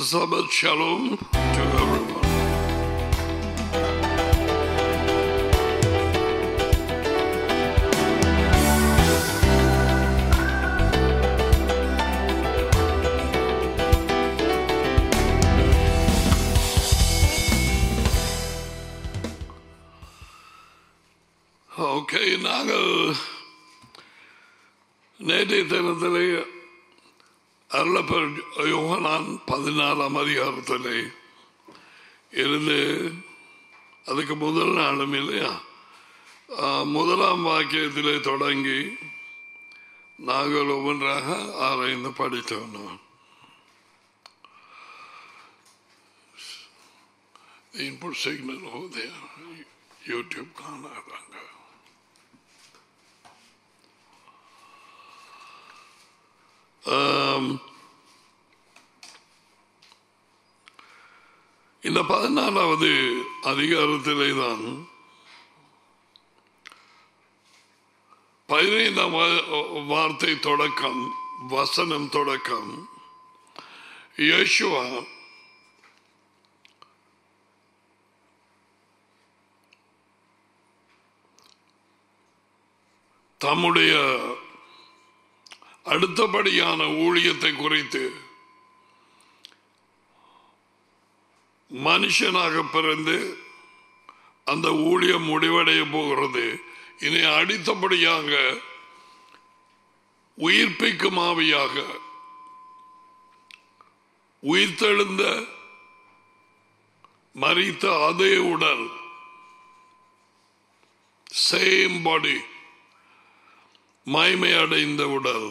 Sabbath Shalom to everyone. Okay நாங்கள் நேற்றைய தினத்திலே அருளப்பர் யோகனான் பதினாலாம் அதிகாரத்திலே இருந்து அதுக்கு முதல் நாளும் இல்லையா ஆ, முதலாம் வாக்கியத்திலே தொடங்கி நாங்கள் ஒவ்வொன்றாக ஆராய்ந்து படித்தோம் நான். Input signal over there. YouTube காணாதாங்க ஆம். இந்த பதினாலாவது அதிகாரத்திலே தான் பதினைந்தாம் வா- வார்த்தை தொடக்கம் வசனம் தொடக்கம் யேசுவா தம்முடைய அடுத்தபடியான ஊழியத்தை குறித்து மனுஷனாக பிறந்து அந்த ஊழியம் முடிவடைய போகிறது இனி அடுத்தபடியாக உயிர்ப்பிக்கும் ஆவியாக உயிர்த்தெழுந்த மறித்த அதே உடல் சேம் பாடி மாய்மை அடைந்த உடல்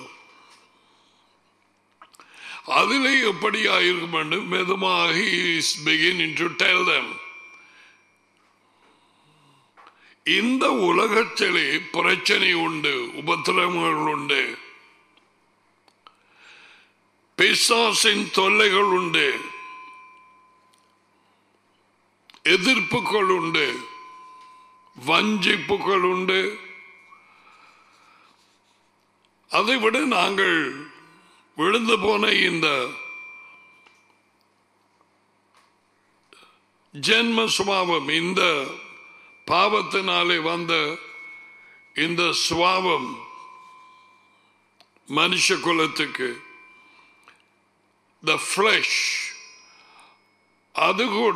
அதிலே எப்படியாயிருக்கும் என்று மெதுமாக is beginning to tell them இந்த உலகத்திலே பிரச்சனை உண்டு உபத்திரவங்கள் உண்டு பிசாசின் தொல்லைகள் உண்டு எதிர்ப்புகள் உண்டு வஞ்சிப்புகள் உண்டு அதை விட நாங்கள் விழுந்து போன இந்த ஜென்ம சுபாவம் இந்த பாவத்தினாலே வந்த இந்த சுவாவம் மனுஷ குலத்துக்கு த ஃபிளஷ் அது கூட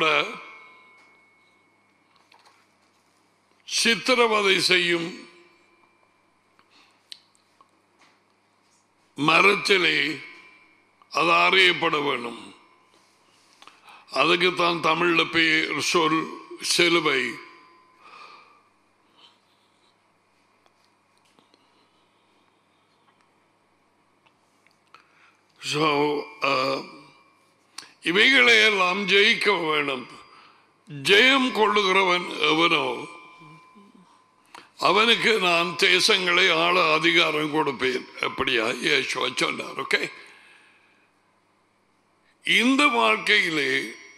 சித்திரவதை செய்யும் மரத்திலே அது அறியப்பட வேணும் அதுக்கு தான் தமிழ்ல பேர் சொல் சிலுவை So, uh, இவைகளை எல்லாம் ஜெயிக்க வேணும் ஜெயம் கொள்ளுகிறவன் எவனோ அவனுக்கு நான் தேசங்களை ஆள அதிகாரம் கொடுப்பேன் அப்படியா இயேசுவா சொன்னார் ஓகே இந்த வாழ்க்கையிலே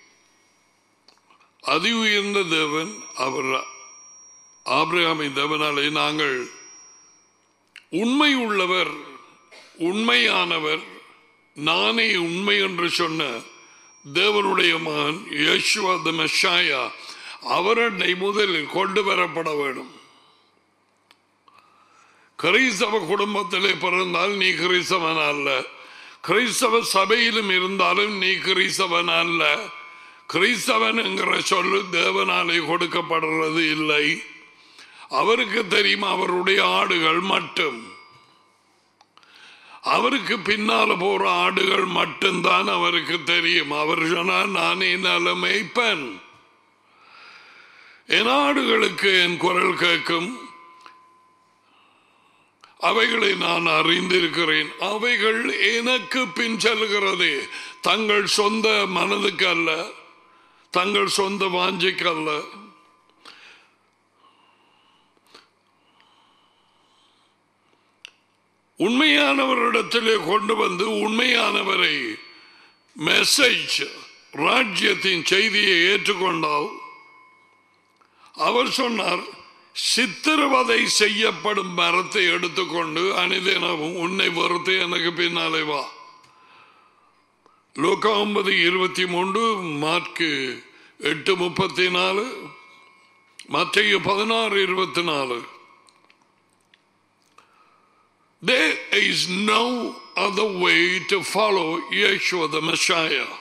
அதி உயர்ந்த தேவன் அவர் ஆபிரகாமின் தேவனாலே நாங்கள் உண்மை உள்ளவர் உண்மையானவர் நானே உண்மை என்று சொன்ன தேவனுடைய மகன் யேசுவா த மெஷாயா அவரண்டை முதலில் கொண்டு வரப்பட வேண்டும் கிறிஸ்தவ குடும்பத்திலே பிறந்தால் நீ கிறிஸ்தவன் அல்ல கிறிஸ்தவ சபையிலும் இருந்தாலும் நீ கிறிஸ்தவன் அல்ல கிறிஸ்தவன் என்கிற சொல்லு தேவனாலே கொடுக்கப்படுறது இல்லை அவருக்கு தெரியும் அவருடைய ஆடுகள் மட்டும் அவருக்கு பின்னால போற ஆடுகள் மட்டும்தான் அவருக்கு தெரியும் அவர் சொன்னார் நானே நல்ல மேய்ப்பன் என் ஆடுகளுக்கு என் குரல் கேட்கும் அவைகளை நான் அறிந்திருக்கிறேன் அவைகள் எனக்கு பின் செல்கிறது தங்கள் சொந்த மனதுக்கு அல்ல தங்கள் சொந்த வாஞ்சிக்கு அல்ல உண்மையானவரிடத்திலே கொண்டு வந்து உண்மையானவரை மெசேஜ் ராஜ்யத்தின் செய்தியை ஏற்றுக்கொண்டால் அவர் சொன்னார் சித்திரவதை செய்யப்படும் மரத்தை எடுத்துக்கொண்டு அனிதனவும் உன்னை பொறுத்து எனக்கு பின்னாலே வா லோகா ஒன்பது இருபத்தி மூன்று மார்க்கு எட்டு முப்பத்தி நாலு மத்திய பதினாறு இருபத்தி நாலு There is no other way to follow Yeshua the Messiah.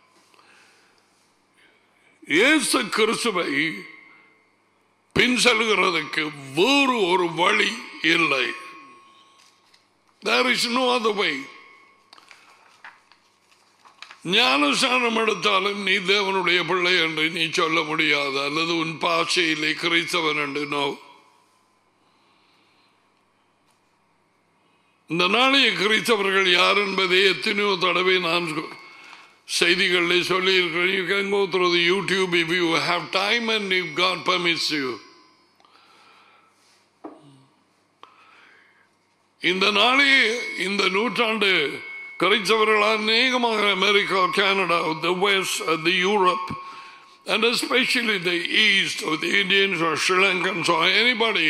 இயேசு கிறிஸ்துவை பின் செல்கிறதுக்கு வேறு ஒரு வழி இல்லை There is no other way. ஞானசானம் எடுத்தாலும் நீ தேவனுடைய பிள்ளை என்று நீ சொல்ல முடியாது அல்லது உன் பாஷையிலே கிறிஸ்தவன் என்று நோ இந்த நாளைய கிறிஸ்தவர்கள் யார் என்பதை எத்தனையோ தடவை நான் செய்திகளில் சொல்லியிருக்கிறேன் you can go through the YouTube if you have time and if God permits you இந்த நாளே இந்த நூற்றாண்டு கிறிஸ்தவர்கள் அநேகமாக அமெரிக்கா கனடா the west the Europe and especially the east of the Indians or Sri Lankans or anybody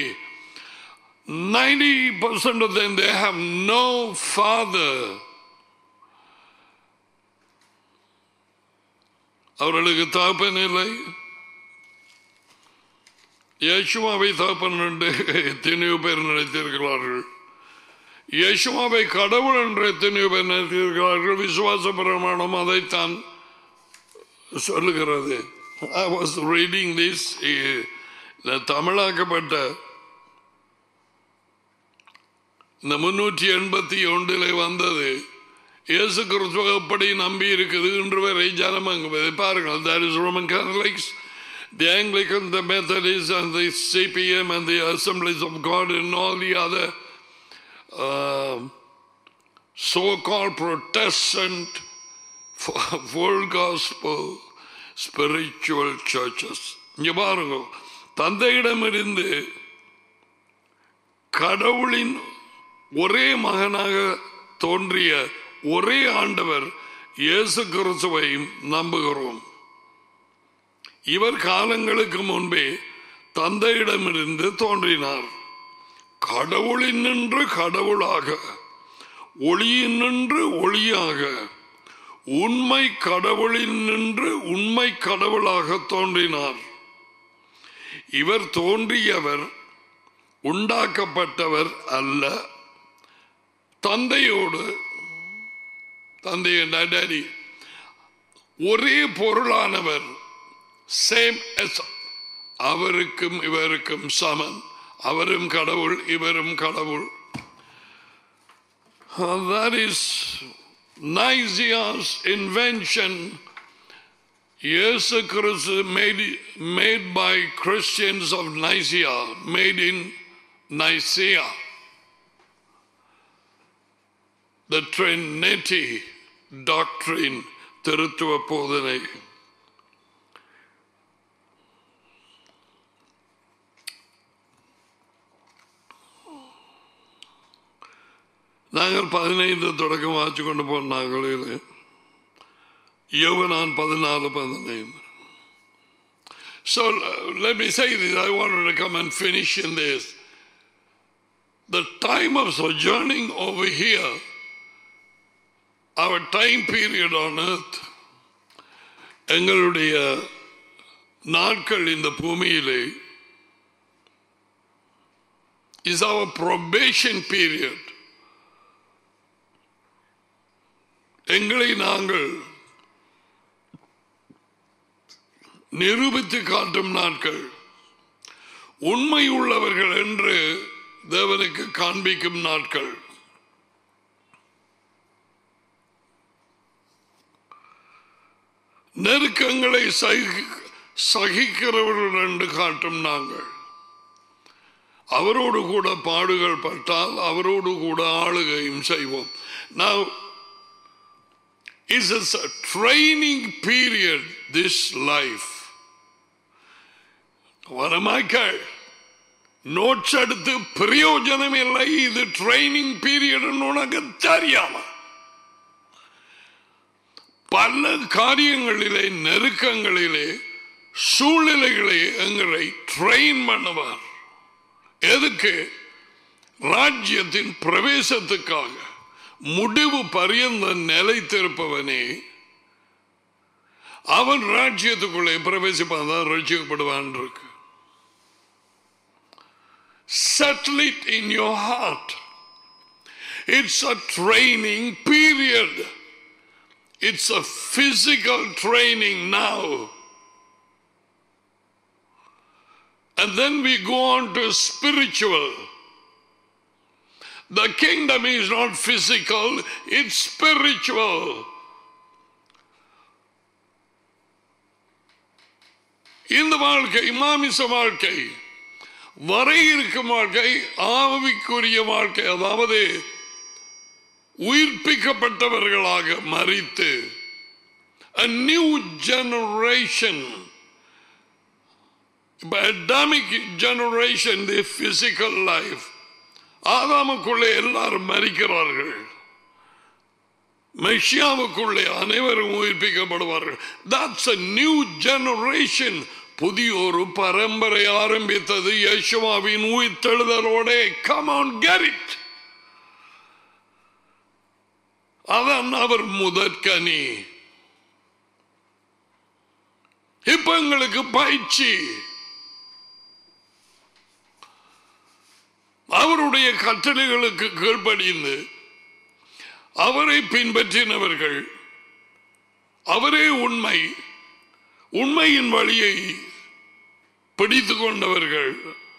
90% of them they have no father அவர்களுக்கு தாப்பன் இல்லை யேசுவாவை தாப்பன் என்று எத்தனையோ பேர் நினைத்திருக்கிறார்கள் யேசுவாவை கடவுள் என்று எத்தனையோ பேர் நினைத்திருக்கிறார்கள் விசுவாச பிரமாணம் அதைத்தான் சொல்லுகிறது I was reading this இந்த தமிழாக்கப்பட்ட இந்த முன்னூற்றி எண்பத்தி ஒன்றில் வந்தது இயேசு கிறிஸ்துவ எப்படி நம்பி இருக்குது என்று வரை ஜனம் அங்கு பாருங்கள் that is Roman Catholics the Anglican the Methodists and the CPM and the Assemblies of God and all the other uh, so-called Protestant full gospel spiritual churches இங்க பாருங்க தந்தையிடமிருந்து கடவுளின் ஒரே மகனாக தோன்றிய ஒரே ஆண்டவர் இயேசு கிறிஸ்துவையும் நம்புகிறோம் இவர் காலங்களுக்கு முன்பே தந்தையிடமிருந்து தோன்றினார் கடவுளின் நின்று கடவுளாக ஒளியின் நின்று ஒளியாக உண்மை கடவுளில் நின்று உண்மை கடவுளாக தோன்றினார் இவர் தோன்றியவர் உண்டாக்கப்பட்டவர் அல்ல தந்தையோடு தந்தை டேடி ஒரே பொருளானவர் சேம் அவருக்கும் இவருக்கும் சமன் அவரும் கடவுள் இவரும் கடவுள் that is Nicaea's invention இயேசு கிறிஸ்து made, made by Christians of Nicaea, made in Nicaea. The Trinity doctrine, திருத்துவ போதனை நாங்கள் பதினைந்து தொடக்கம் வாச்சு கொண்டு போன நாங்களில் யோவனான் பதினாலு பதினைந்து So let me say this. I wanted to come and finish in this. The time of sojourning over here, our time period on earth, எங்களுடைய நாட்கள் இந்த பூமியிலே is our probation period. எங்களை நாங்கள் நிரூபித்து காட்டும் நாட்கள் உண்மை உள்ளவர்கள் என்று தேவனுக்கு காண்பிக்கும் நாட்கள் நெருக்கங்களை சகிக்கிறவர்கள் என்று காட்டும் நாங்கள் அவரோடு கூட பாடுகள் பட்டால் அவரோடு கூட ஆளுகையும் செய்வோம் நான் is a training period this life வரமாக்கள் நோட்ஸ் எடுத்து பிரயோஜனம் இல்லை இது ட்ரைனிங் பீரியட் உனக்கு தெரியாம பல காரியங்களிலே நெருக்கங்களிலே சூழ்நிலைகளை எங்களை ட்ரெயின் பண்ணுவார் எதுக்கு ராஜ்யத்தின் பிரவேசத்துக்காக முடிவு பரியந்த நிலைத்திருப்பவனே அவன் ராஜ்யத்துக்குள்ளே பிரவேசிப்பான் தான் ரட்சிக்கப்படுவான் இருக்கு settle it in your heart. It's a training period. It's a physical training now. And then we go on to spiritual. The kingdom is not physical, it's spiritual. இந்த வாழ்க்கை மாமிச வாழ்க்கை வரை இருக்கும் வாழ்க்கை ஆவிக்குரிய வாழ்க்கை அதாவது உயிர்ப்பிக்கப்பட்டவர்களாக மறித்து a new generation இப்ப adamic generation the physical life ஆதாமுக்குள்ளே எல்லாரும் மறிக்கிறார்கள் மெஷியாவுக்குள்ளே அனைவரும் உயிர்ப்பிக்கப்படுவார்கள் that's a new generation புதிய ஒரு பரம்பரை ஆரம்பித்தது யேசுவாவின் உயிர்த்தெழுதலோட come on get it அதான் அவர் முதற்கனி இப்ப எங்களுக்கு பயிற்சி அவருடைய கட்டளைகளுக்கு கீழ்ப்படிந்து அவரை பின்பற்றினவர்கள் அவரே உண்மை உண்மையின் வழியை பிடித்து கொண்டவர்கள்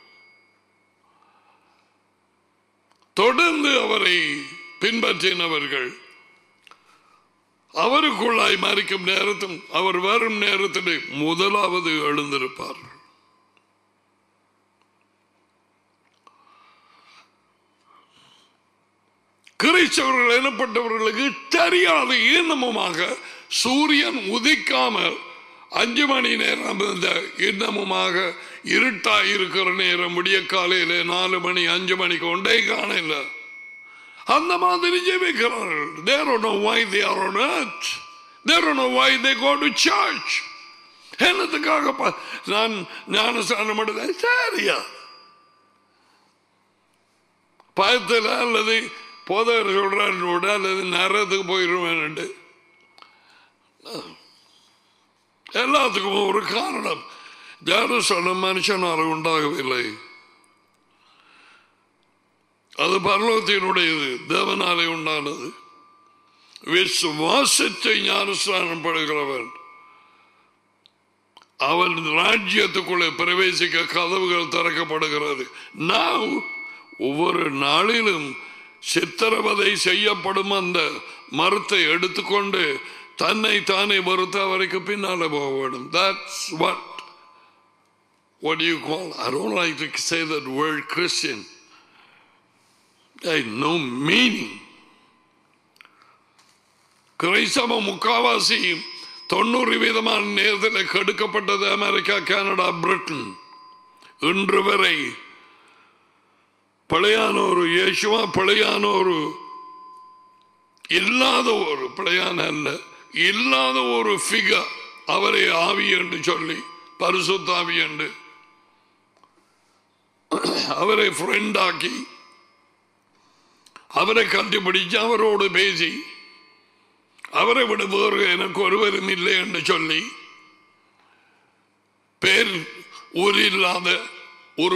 தொடர்ந்து அவரை பின்பற்றினவர்கள் அவருக்குள்ளாய் மறிக்கும் நேரத்தும் அவர் வரும் நேரத்தில் முதலாவது எழுந்திருப்பார்கள் கிறிஸ்தவர்கள் எனப்பட்டவர்களுக்கு தெரியாது இன்னமுமாக சூரியன் உதிக்காமல் அஞ்சு மணி நேரம் இந்த இன்னமுமாக இருட்டா இருக்கிற நேரம் விடிய காலையில நாலு மணி அஞ்சு மணிக்கு ஒன்றே காணல அந்த மாதிரி ஜெபிக்கிறார்கள் they don't know why they are on earth they don't know why they go to church என்னத்துக்காக ப- நான் ஞானஸ்தானம் எடுத்தேன் சரியா பயத்தில் அல்லது போதகர் சொல்றாரு விட அல்லது நரத்துக்கு போயிடுவேன் எல்லாத்துக்கும் ஒரு காரணம் ஜாரசனம் மனுஷனால உண்டாகவில்லை அது பரலோகத்தினுடையது தேவனாலே உண்டானது விசுவாசத்தை ஞானஸ்தானம் படுகிறவன் அவன் ராஜ்யத்துக்குள்ளே பிரவேசிக்க கதவுகள் திறக்கப்படுகிறது நான் ஒவ்வொரு நாளிலும் சித்திரவதை செய்யப்படும் அந்த மரத்தை எடுத்துக்கொண்டு தன்னை தானே மறுத்த அவருக்கு பின்னால போக வேண்டும் that's what what do you call I don't like to say that word Christian I no meaning கிரைஸ்தவ முக்காவாசி தொண்ணூறு வீதமான நேரத்தில் கெடுக்கப்பட்டது அமெரிக்கா கனடா பிரிட்டன் இன்று வரை பழையான ஒரு இயேசுவா பழையான ஒரு இல்லாத ஒரு பழையான அல்ல இல்லாத ஒரு ஃபிகர் அவரை ஆவி என்று சொல்லி பரிசுத்தாவி என்று அவரை ஃப்ரெண்ட் ஆக்கி அவரை கண்டுபிடிச்சு அவரோடு பேசி அவரை விட வேறு எனக்கு ஒருவரும் இல்லை என்று சொல்லி பேர் ஊரில்லாத ஒரு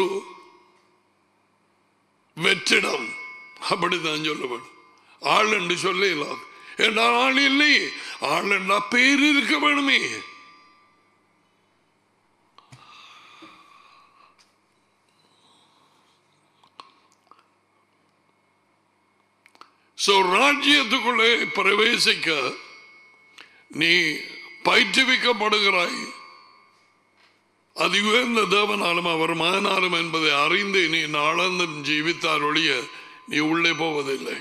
வெற்றிடம் அப்படித்தான் சொல்லப்படும் ஆள் என்று சொல்ல இல்லாது என்றால் ஆள் இல்லை ஆள் என்றா பேர் இருக்க வேணுமே சோ ராஜ்யத்துக்குள்ளே பிரவேசிக்க நீ பயிற்றுவிக்கப்படுகிறாய் அது உயர்ந்த தேவனாலும் அவர் மகனாலும் என்பதை அறிந்து நீ நாளந்தும் ஜீவித்தார் ஒழிய நீ உள்ளே போவதில்லை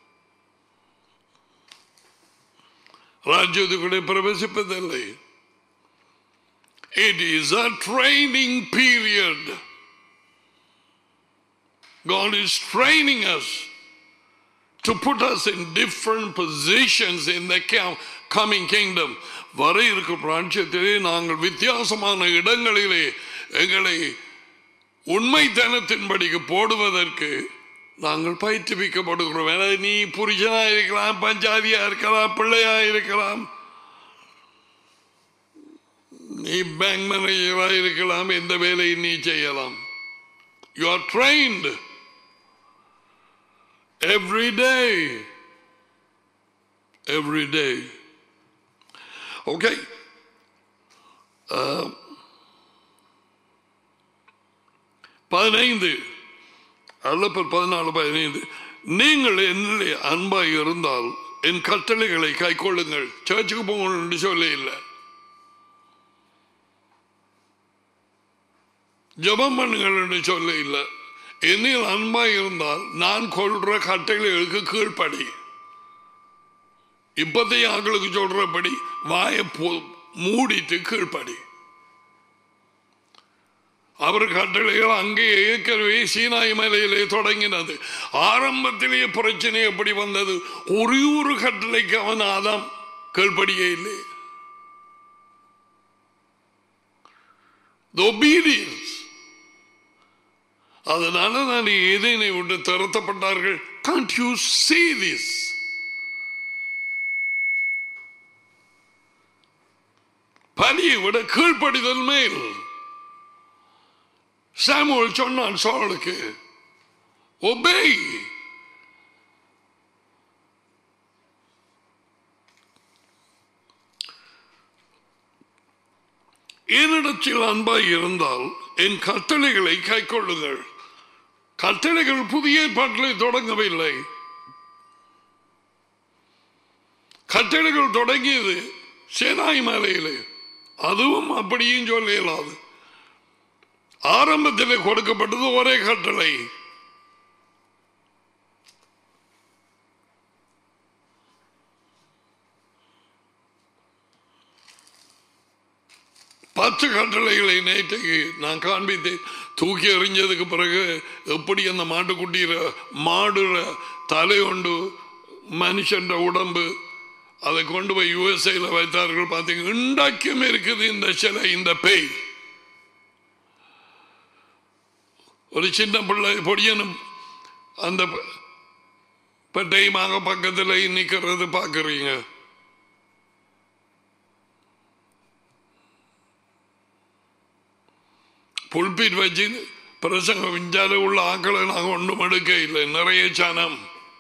ராஜ்யத்துக்குள்ளே பிரவேசிப்பதில்லை it is a training period God is training us to put us in different positions in the ca- coming kingdom. வர இருக்கும் ராஜ்யத்திலே நாங்கள் வித்தியாசமான இடங்களிலே எங்களை உண்மைத்தனத்தின்படிக்கு போடுவதற்கு நாங்கள் பயிற்றுவிக்கப்படுகிறோம் ஏன்னா நீ புருஷனா இருக்கலாம் பஞ்சாதியா இருக்கலாம் பிள்ளையா இருக்கலாம் நீ பேங்க் மேனேஜராக இருக்கலாம் எந்த வேலையை நீ செய்யலாம் you are trained every day every day okay பதினைந்து அல்லப்பர் பதினாலு பதினைந்து நீங்கள் என்னிலே அன்பாய் இருந்தால் என் கட்டளைகளை கைக்கொள்ளுங்கள் சர்ச்சுக்கு போகணும்னு சொல்ல இல்லை ஜபம் பண்ணுங்கள் என்று சொல்ல இல்லை என்னில் அன்பாய் இருந்தால் நான் கொள்ற கட்டளைகளுக்கு கீழ்ப்படி இப்பத்தையும் ஆக்களுக்கு சொல்றபடி வாயை மூடிட்டு கீழ்ப்படி அவர் கட்டளைகள் அங்கே ஏற்கனவே சீனாய் மலையிலே தொடங்கினது ஆரம்பத்திலேயே பிரச்சனை எப்படி வந்தது ஒரே ஒரு கட்டளைக்கு அவன் ஆதாம் கீழ்ப்படியே இல்லை obedience அதனால நான் ஏதேனை விட்டு திறத்தப்பட்டார்கள் can't you see this பலியை விட கீழ்ப்படிதல் மேல் சாமுவல் சொன்னான் சோழனுக்கு ஒபே என்னிடத்தில் அன்பாய் இருந்தால் என் கட்டளைகளை கைக்கொள்ளுங்கள் கட்டளைகள் புதிய ஏற்பாட்டிலே தொடங்கவில்லை கட்டளைகள் தொடங்கியது சேனாய் மலையிலே அதுவும் அப்படியும் சொல்ல இயலாது ஆரம்பத்தில் கொடுக்கப்பட்டது ஒரே கட்டளை பத்து கட்டளைகளை நேற்றைக்கு நான் காண்பித்தேன் தூக்கி எறிஞ்சதுக்கு பிறகு எப்படி அந்த மாட்டுக்குட்டியில மாடுற தலை உண்டு மனுஷன் உடம்பு அதை கொண்டு போய் யுஎஸ்ஏல வைத்தார்கள் பார்த்தீங்க இண்டாக்கியம் இருக்குது இந்த சிலை இந்த பேய் ஒரு சின்ன பிள்ளை பொடியனும் அந்த பெட்டையுமாக பக்கத்தில் நிற்கிறது பார்க்குறீங்க புல்பீட் வச்சு பிரசங்க விஞ்சால உள்ள ஆக்களை நாங்கள் ஒன்றும் எடுக்க இல்லை நிறைய சனம்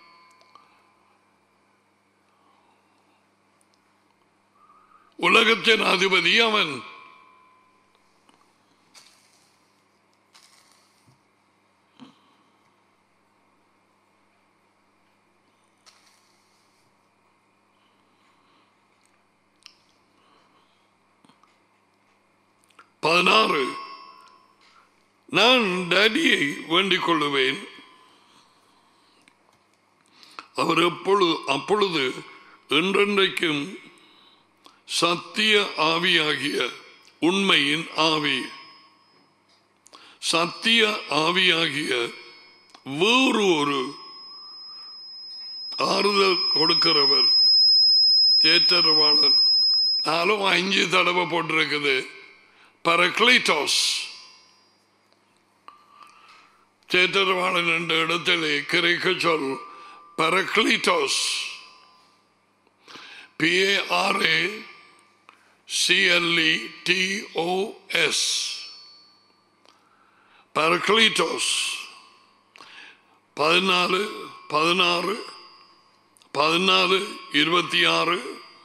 உலகத்தின் அதிபதி அவன் பதினாறு நான் டேடியை வேண்டிக் கொள்ளுவேன் அவர் எப்பொழுது அப்பொழுது என்றென்றைக்கும் சத்திய ஆவியாகிய உண்மையின் ஆவி சத்திய ஆவியாகிய வேறு ஒரு ஆறுதல் கொடுக்கிறவர் தேற்றரவாளர் நாலும் அஞ்சு தடவை போட்டிருக்குது பரக்ளைட்டாஸ் தேற்றரவாளன் என்ற இடத்திலே கிரைக்க சொல் பரக்ளிட்டாஸ் பிஏஆர்ஏ சிஎல்இ டிஓஎஸ் பரக்ளிட்டோஸ் பதினாலு பதினாறு பதினாலு இருபத்தி ஆறு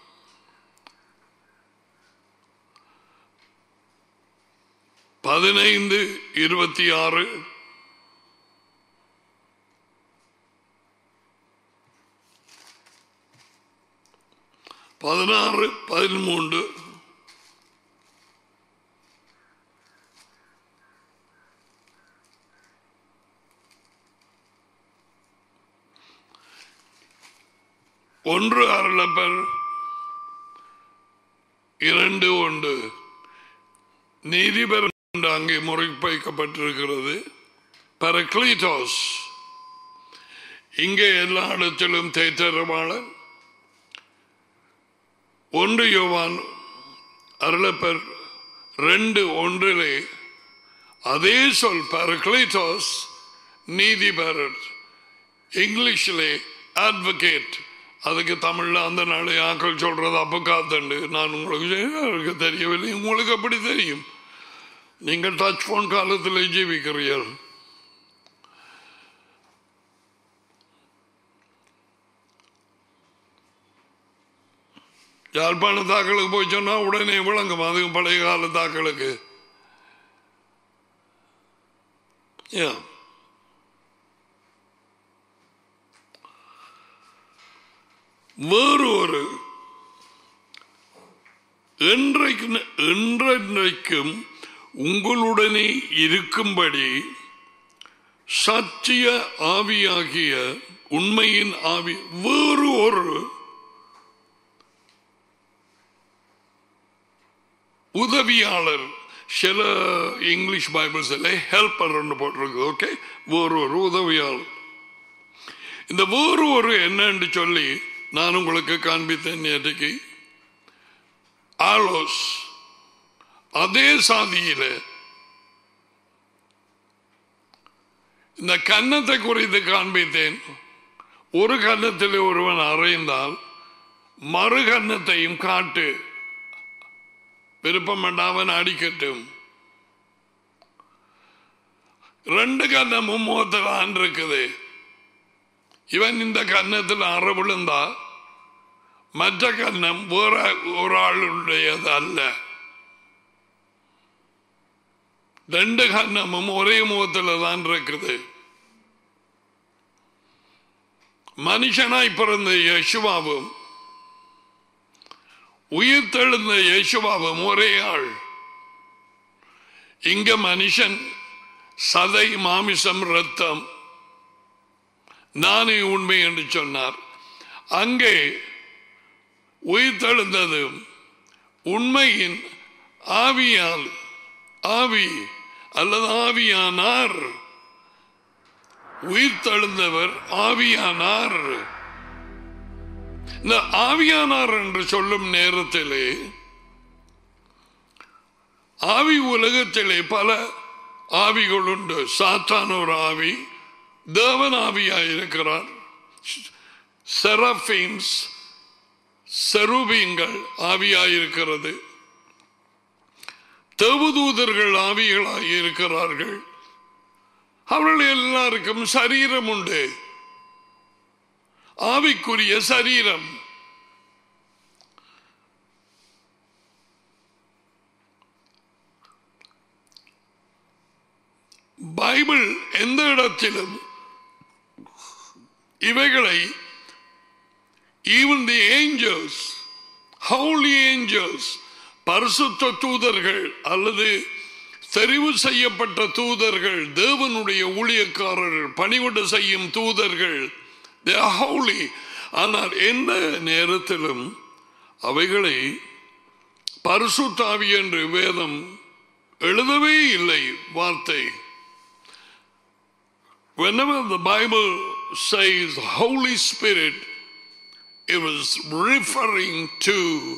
பதினைந்து இருபத்தி ஆறு பதினாறு பதிமூன்று ஒன்று அருளப்பர் இரண்டு ஒன்று நீதிபர் என்று அங்கே முறைப்பைக்கப்பட்டிருக்கிறது பரக்ளீட்டாஸ் இங்கே எல்லா இடத்திலும் தேற்றரவாளன் ஒன்று யோவான் அருளப்பர் ரெண்டு ஒன்றிலே அதே சொல் பரக்ளைட்டாஸ் நீதிபரர் இங்கிலீஷிலே அட்வொகேட் அதுக்கு தமிழ்ல அந்த நாள் ஆக்கள் சொல்றது அப்ப காத்துண்டு நான் உங்களுக்கு எனக்கு தெரியவில்லை உங்களுக்கு அப்படி தெரியும் நீங்கள் டச் போன் காலத்தில் ஜீவிக்கிறீர்கள் யாழ்ப்பாண தாக்களுக்கு போய் சொன்னா உடனே விளங்கும் அதுவும் பழைய கால தாக்களுக்கு Yeah. வேறு ஒரு என்றைக்கு என்றைக்கும் உங்களுடனே இருக்கும்படி சத்திய ஆவியாகிய உண்மையின் ஆவி வேறு ஒரு உதவியாளர் சில இங்கிலீஷ் பைபிள்ஸில் ஹெல்ப்பர் போட்டிருக்கு ஓகே வேறு ஒரு உதவியாளர் இந்த வேறு ஒரு என்னன்னு சொல்லி நான் உங்களுக்கு காண்பித்தேன் நேற்றுக்கு ஆலோஸ் அதே சாதியில இந்த கன்னத்தை குறித்து காண்பித்தேன் ஒரு கன்னத்தில் ஒருவன் அறைந்தால் மறு கன்னத்தையும் காட்டு விருப்பம் வேண்டாமன் அடிக்கட்டும் ரெண்டு கன்னமும் முகத்தில் இருக்குது இவன் இந்த கன்னத்தில் அற விழுந்தா மற்ற கன்னம் வேற ஒரு ஆளுடையது அல்ல ரெண்டு கன்னமும் ஒரே முகத்தில் தான் இருக்குது மனுஷனாய் பிறந்த யசுவாவும் உயிர் தெழுந்த யேசுவாவும் ஒரே ஆள் இங்க மனுஷன் சதை மாமிசம் ரத்தம் நானே உண்மை என்று சொன்னார் அங்கே உயிர் தெழுந்தது உண்மையின் ஆவியால் ஆவி அல்லது ஆவியானார் உயிர் தெழுந்தவர் ஆவியானார் இந்த ஆவியானார் என்று சொல்லும் நேரத்திலே ஆவி உலகத்திலே பல ஆவிகள் உண்டு சாத்தான் ஒரு ஆவி தேவன் ஆவியாயிருக்கிறார் செரபீன்ஸ் செருபீங்கள் ஆவியாயிருக்கிறது தேவதூதர்கள் ஆவிகளாக இருக்கிறார்கள் அவர்கள் எல்லாருக்கும் சரீரம் உண்டு ஆவிக்குரிய சரீரம் பைபிள் எந்த இடத்திலும் இவைகளை even the angels holy angels பரிசுத்த தூதர்கள் அல்லது தெரிவு செய்யப்பட்ட தூதர்கள் தேவனுடைய ஊழியக்காரர்கள் பணிவிட செய்யும் தூதர்கள் ஹவுலி ஆனால் எந்த நேரத்திலும் அவைகளை பரிசுத்தாவி என்று வேதம் எழுதவே இல்லை வார்த்தை Whenever the Bible says Holy Spirit, it was referring to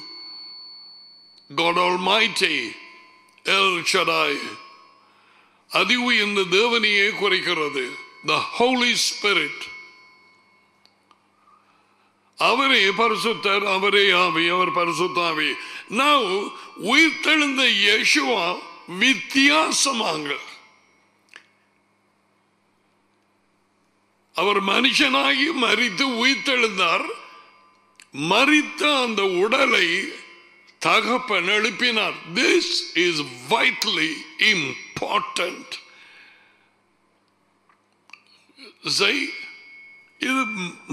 God Almighty, El Shaddai. அதி உயர்ந்த தேவனையே குறைக்கிறது த ஹோலி ஸ்பிரிட் அவரே பரிசுத்தர் அவரே ஆவி அவர் பரிசுத்தாவி நான் உயிர்த்தெழுந்த யேசுவா வித்தியாசமாங்க அவர் மனுஷனாகி மறித்து உயிர்த்தெழுந்தார் மறித்த அந்த உடலை தகப்பன் எழுப்பினார் திஸ் இஸ் வைட்லி இம்பார்ட்டன்ட் இது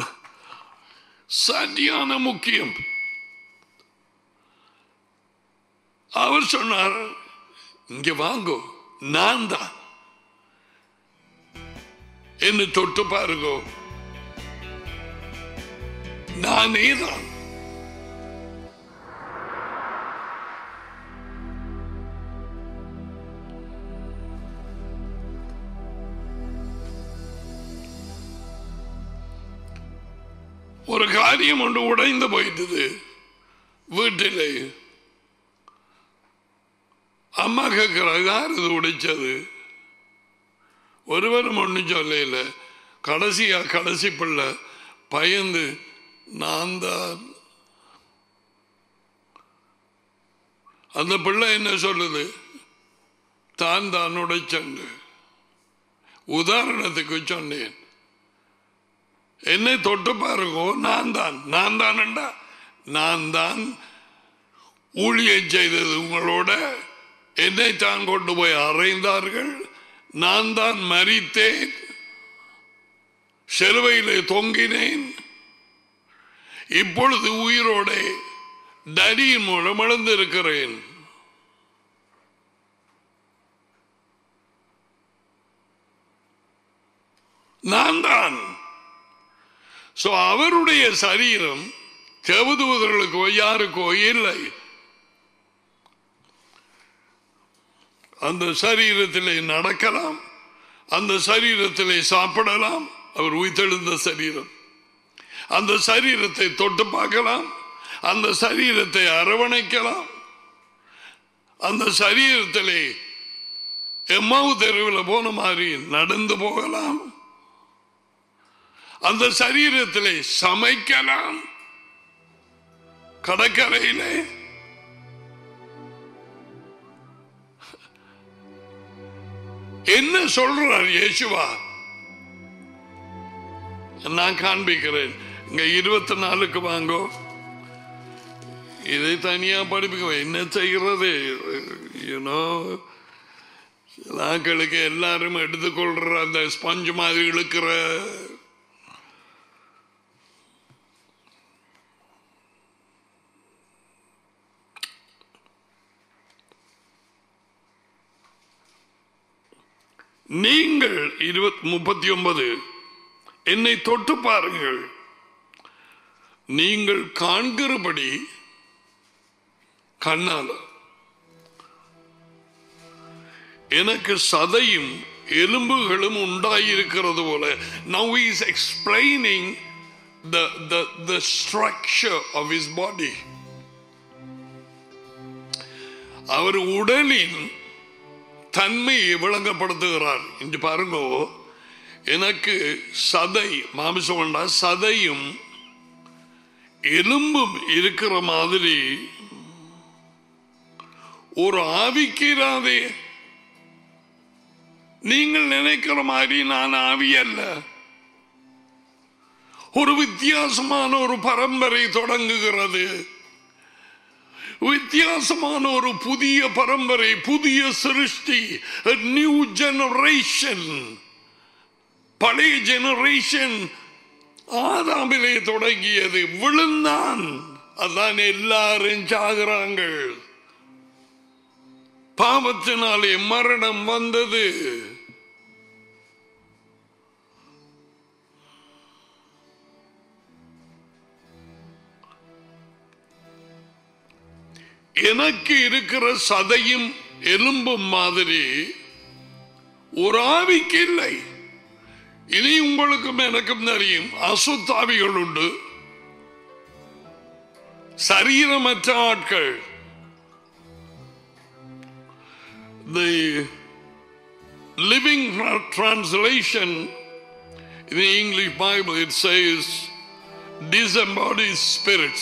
சரியான முக்கியம் அவர் சொன்னார் இங்க வாங்கோ நான் தான் என்று தொட்டு பாருங்கோ நானே தான் ஒரு காரியம் ஒன்று உடைந்து போயிட்டது வீட்டிலே அம்மா கேட்கிறார் யார் இது உடைச்சது ஒருவரும் ஒன்றும் சொல்லல கடைசியா கடைசி பிள்ளை பயந்து நான் தான் அந்த பிள்ளை என்ன சொல்லுது தான் தானோட சொன்னு உதாரணத்துக்கு சொன்னேன் என்னை தொட்டு பாருங்க நான் தான் நான் தானண்டா நான் தான் ஊழியம் செய்தது உங்களோட என்னை தான் கொண்டு போய் அறைந்தார்கள் நான் தான் மறித்தேன் செலுவையிலே தொங்கினேன் இப்பொழுது உயிரோட தடியின் மூலம் இழந்திருக்கிறேன் நான் தான் சோ அவருடைய சரீரம் செவதுவதற்கோ யாருக்கோ இல்லை அந்த சரீரத்திலே நடக்கலாம் அந்த சரீரத்திலே சாப்பிடலாம் அவர் உயிர்த்தெழுந்த சரீரம் அந்த சரீரத்தை தொட்டு பார்க்கலாம் அந்த சரீரத்தை அரவணைக்கலாம் அந்த சரீரத்திலே எம்மாவு தெருவில் போன மாதிரி நடந்து போகலாம் அந்த சரீரத்திலே சமைக்கலாம் கடற்கரையிலே என்ன சொல்றார் இயேசுவா நான் காண்பிக்கிறேன் இங்க இருபத்தி நாலுக்கு வாங்கோ இதை தனியா படிப்புக்க என்ன செய்கிறது யூனோ நாக்களுக்கு எல்லாரும் எடுத்துக்கொள்ற அந்த ஸ்பஞ்ச் மாதிரி இழுக்கிற நீங்கள் இருபத்தி முப்பத்தி ஒன்பது என்னை தொட்டு பாருங்கள் நீங்கள் காண்கிறபடி கண்ணால எனக்கு சதையும் எலும்புகளும் உண்டாயிருக்கிறது போல now is explaining the the the structure of his body அவர் உடலின் தன்மையை விளங்கப்படுத்துகிறார் இன்று பாருங்க எனக்கு சதை மாமிசம் வேண்டா சதையும் எலும்பும் இருக்கிற மாதிரி ஒரு ஆவிக்கிறாதே நீங்கள் நினைக்கிற மாதிரி நான் ஆவி அல்ல ஒரு வித்தியாசமான ஒரு பரம்பரை தொடங்குகிறது வித்தியாசமான ஒரு புதிய பரம்பரை புதிய சிருஷ்டி நியூ ஜெனரேஷன் பழைய ஜெனரேஷன் ஆதாமிலே தொடங்கியது விழுந்தான் அதான் எல்லாரும் சாகுறாங்க பாவத்தினாலே மரணம் வந்தது எனக்கு இருக்கிற சதையும் எலும்பும் மாதிரி ஒரு ஆவிக்கு இல்லை இனி உங்களுக்கும் எனக்கும் தெரியும் அசுத்தாவிகள் உண்டு சரீரமற்ற ஆட்கள் the living translation in the English Bible it says disembodied spirits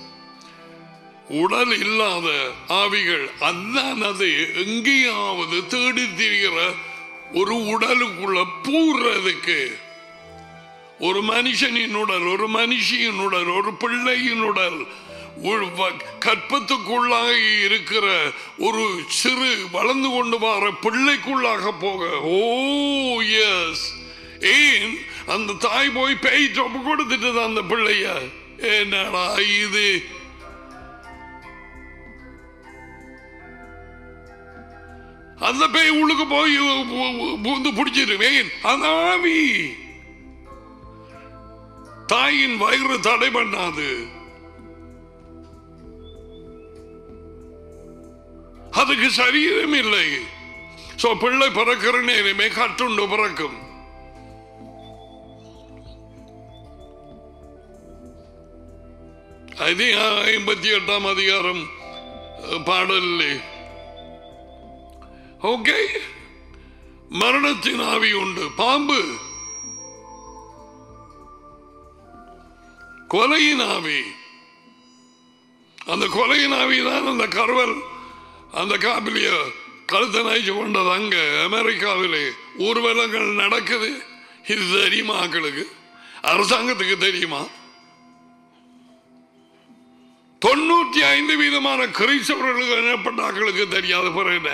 உடல் இல்லாத ஆவிகள் அதான் அது எங்கேயாவது தேடி திரிகிற ஒரு உடலுக்குள்ள பூர்றதுக்கு ஒரு மனுஷனின் உடல் ஒரு மனுஷியின் உடல் ஒரு பிள்ளையின் உடல் ஒரு வ- கற்பத்துக்குள்ளாக இருக்கிற ஒரு சிறு வளர்ந்து கொண்டு வர பிள்ளைக்குள்ளாக போக ஓ எஸ் ஏன் அந்த தாய் போய் பேய் தொப்பு கொடுத்துட்டு அந்த பிள்ளைய என்னடா இது அந்த பேய் உள்ளுக்கு போய் பூந்து பிடிச்சிருவேன் அந்த ஆவி தாயின் வயிறு தடை பண்ணாது அதுக்கு சரீரம் இல்லை சோ பிள்ளை பிறக்கிற நேரமே கட்டுண்டு பிறக்கும் அது ஐம்பத்தி எட்டாம் அதிகாரம் அஹ், பாடலிலே ஓகே மரணத்தின் ஆவி உண்டு பாம்பு கொலையின் ஆவி அந்த கொலையின் ஆவி தான் அந்த கருவல் அந்த காபிலிய கழுத்தை நைச்சு கொண்டது அங்க அமெரிக்காவிலே ஊர்வலங்கள் நடக்குது இது தெரியுமா மக்களுக்கு அரசாங்கத்துக்கு தெரியுமா தொண்ணூற்றி ஐந்து வீதமான கிறிஸ்தவர்களுக்கு எனப்பட்ட ஆக்களுக்கு தெரியாத பிறகு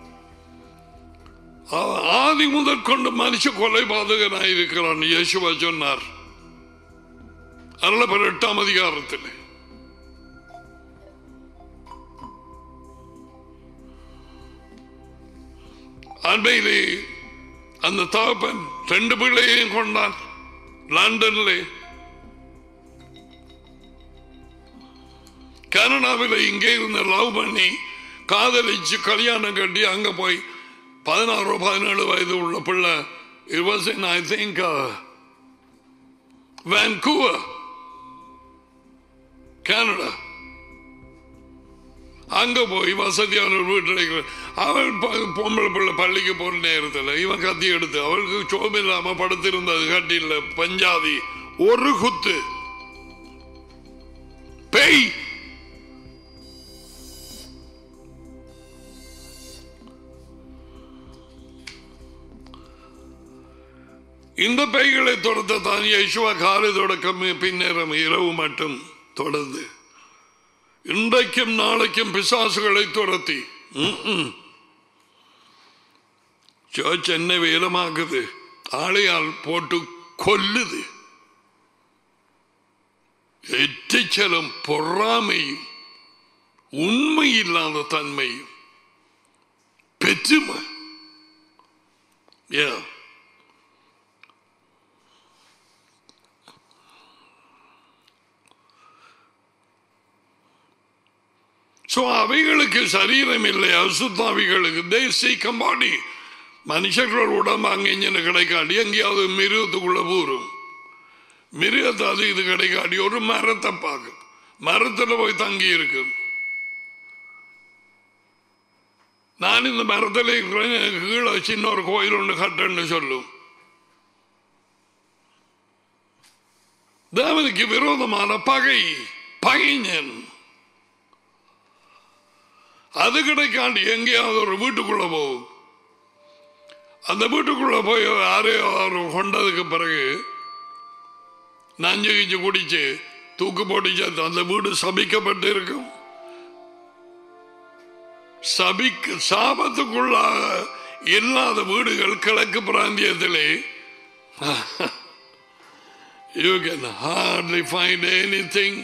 அவன் ஆதி முதற் கொண்டு மனுஷ கொலை பாதகனாய் இருக்கிறான் இயேசுவா சொன்னார் அருளப்பர் எட்டாம் அதிகாரத்தில் அண்மையிலே அந்த தகப்பன் ரெண்டு பிள்ளையையும் கொண்டான் லண்டன்ல கனடாவில் இங்கே இருந்து லவ் பண்ணி காதலிச்சு கல்யாணம் கட்டி அங்க போய் பதினாறு பதினேழு வயது உள்ள பிள்ளை it was in I think uh, Vancouver Canada அங்க போய் வசதியான ஒரு வீட்டில் இருக்கிற அவள் ப- பொம்பளை பிள்ளை பள்ளிக்கு போற நேரத்தில் இவன் கத்தி எடுத்து அவளுக்கு சோம் இல்லாம படுத்திருந்தது கட்டில பஞ்சாதி ஒரு குத்து பேய் இந்த பேய்களை தொடர்த்த தான் யேசுவா காலை தொடக்கம் பின்னேறம் இரவு மட்டும் தொடர்ந்து இன்றைக்கும் நாளைக்கும் பிசாசுகளை துரத்தி சர்ச் என்ன வேலமாக்குது ஆளையால் போட்டு கொல்லுது எச்சலும் பொறாமையும் உண்மை இல்லாத தன்மையும் பெற்றுமை Yeah. சோ அவைகளுக்கு சரீரம் இல்லை அசுத்தாவிகளுக்கு தேசிய கம்பாடி மனுஷர்களோட உடம்பு அங்க இங்கே கிடைக்காடி எங்கேயாவது மிருகத்துக்குள்ள பூரும் மிருகத்தை அது இது கிடைக்காடி ஒரு மரத்தை பார்க்கும் மரத்துல போய் தங்கி இருக்கும் நான் இந்த மரத்தில் இருக்கிறேன் எனக்கு கீழே சின்ன ஒரு கோயில் ஒன்று கட்டன்னு சொல்லும் தேவனுக்கு விரோதமான பகை பகைஞன் அது கிடைக்காண்டி எங்கேயாவது ஒரு வீட்டுக்குள்ள போகும் அந்த வீட்டுக்குள்ள போய் யாரையோ அவர் கொண்டதுக்கு பிறகு நஞ்சு கிஞ்சு குடிச்சு தூக்கு போட்டு சேர்த்து அந்த வீடு சபிக்கப்பட்டு இருக்கும் சபிக்கு சாபத்துக்குள்ளாக இல்லாத வீடுகள் கிழக்கு பிராந்தியத்திலே you can hardly find anything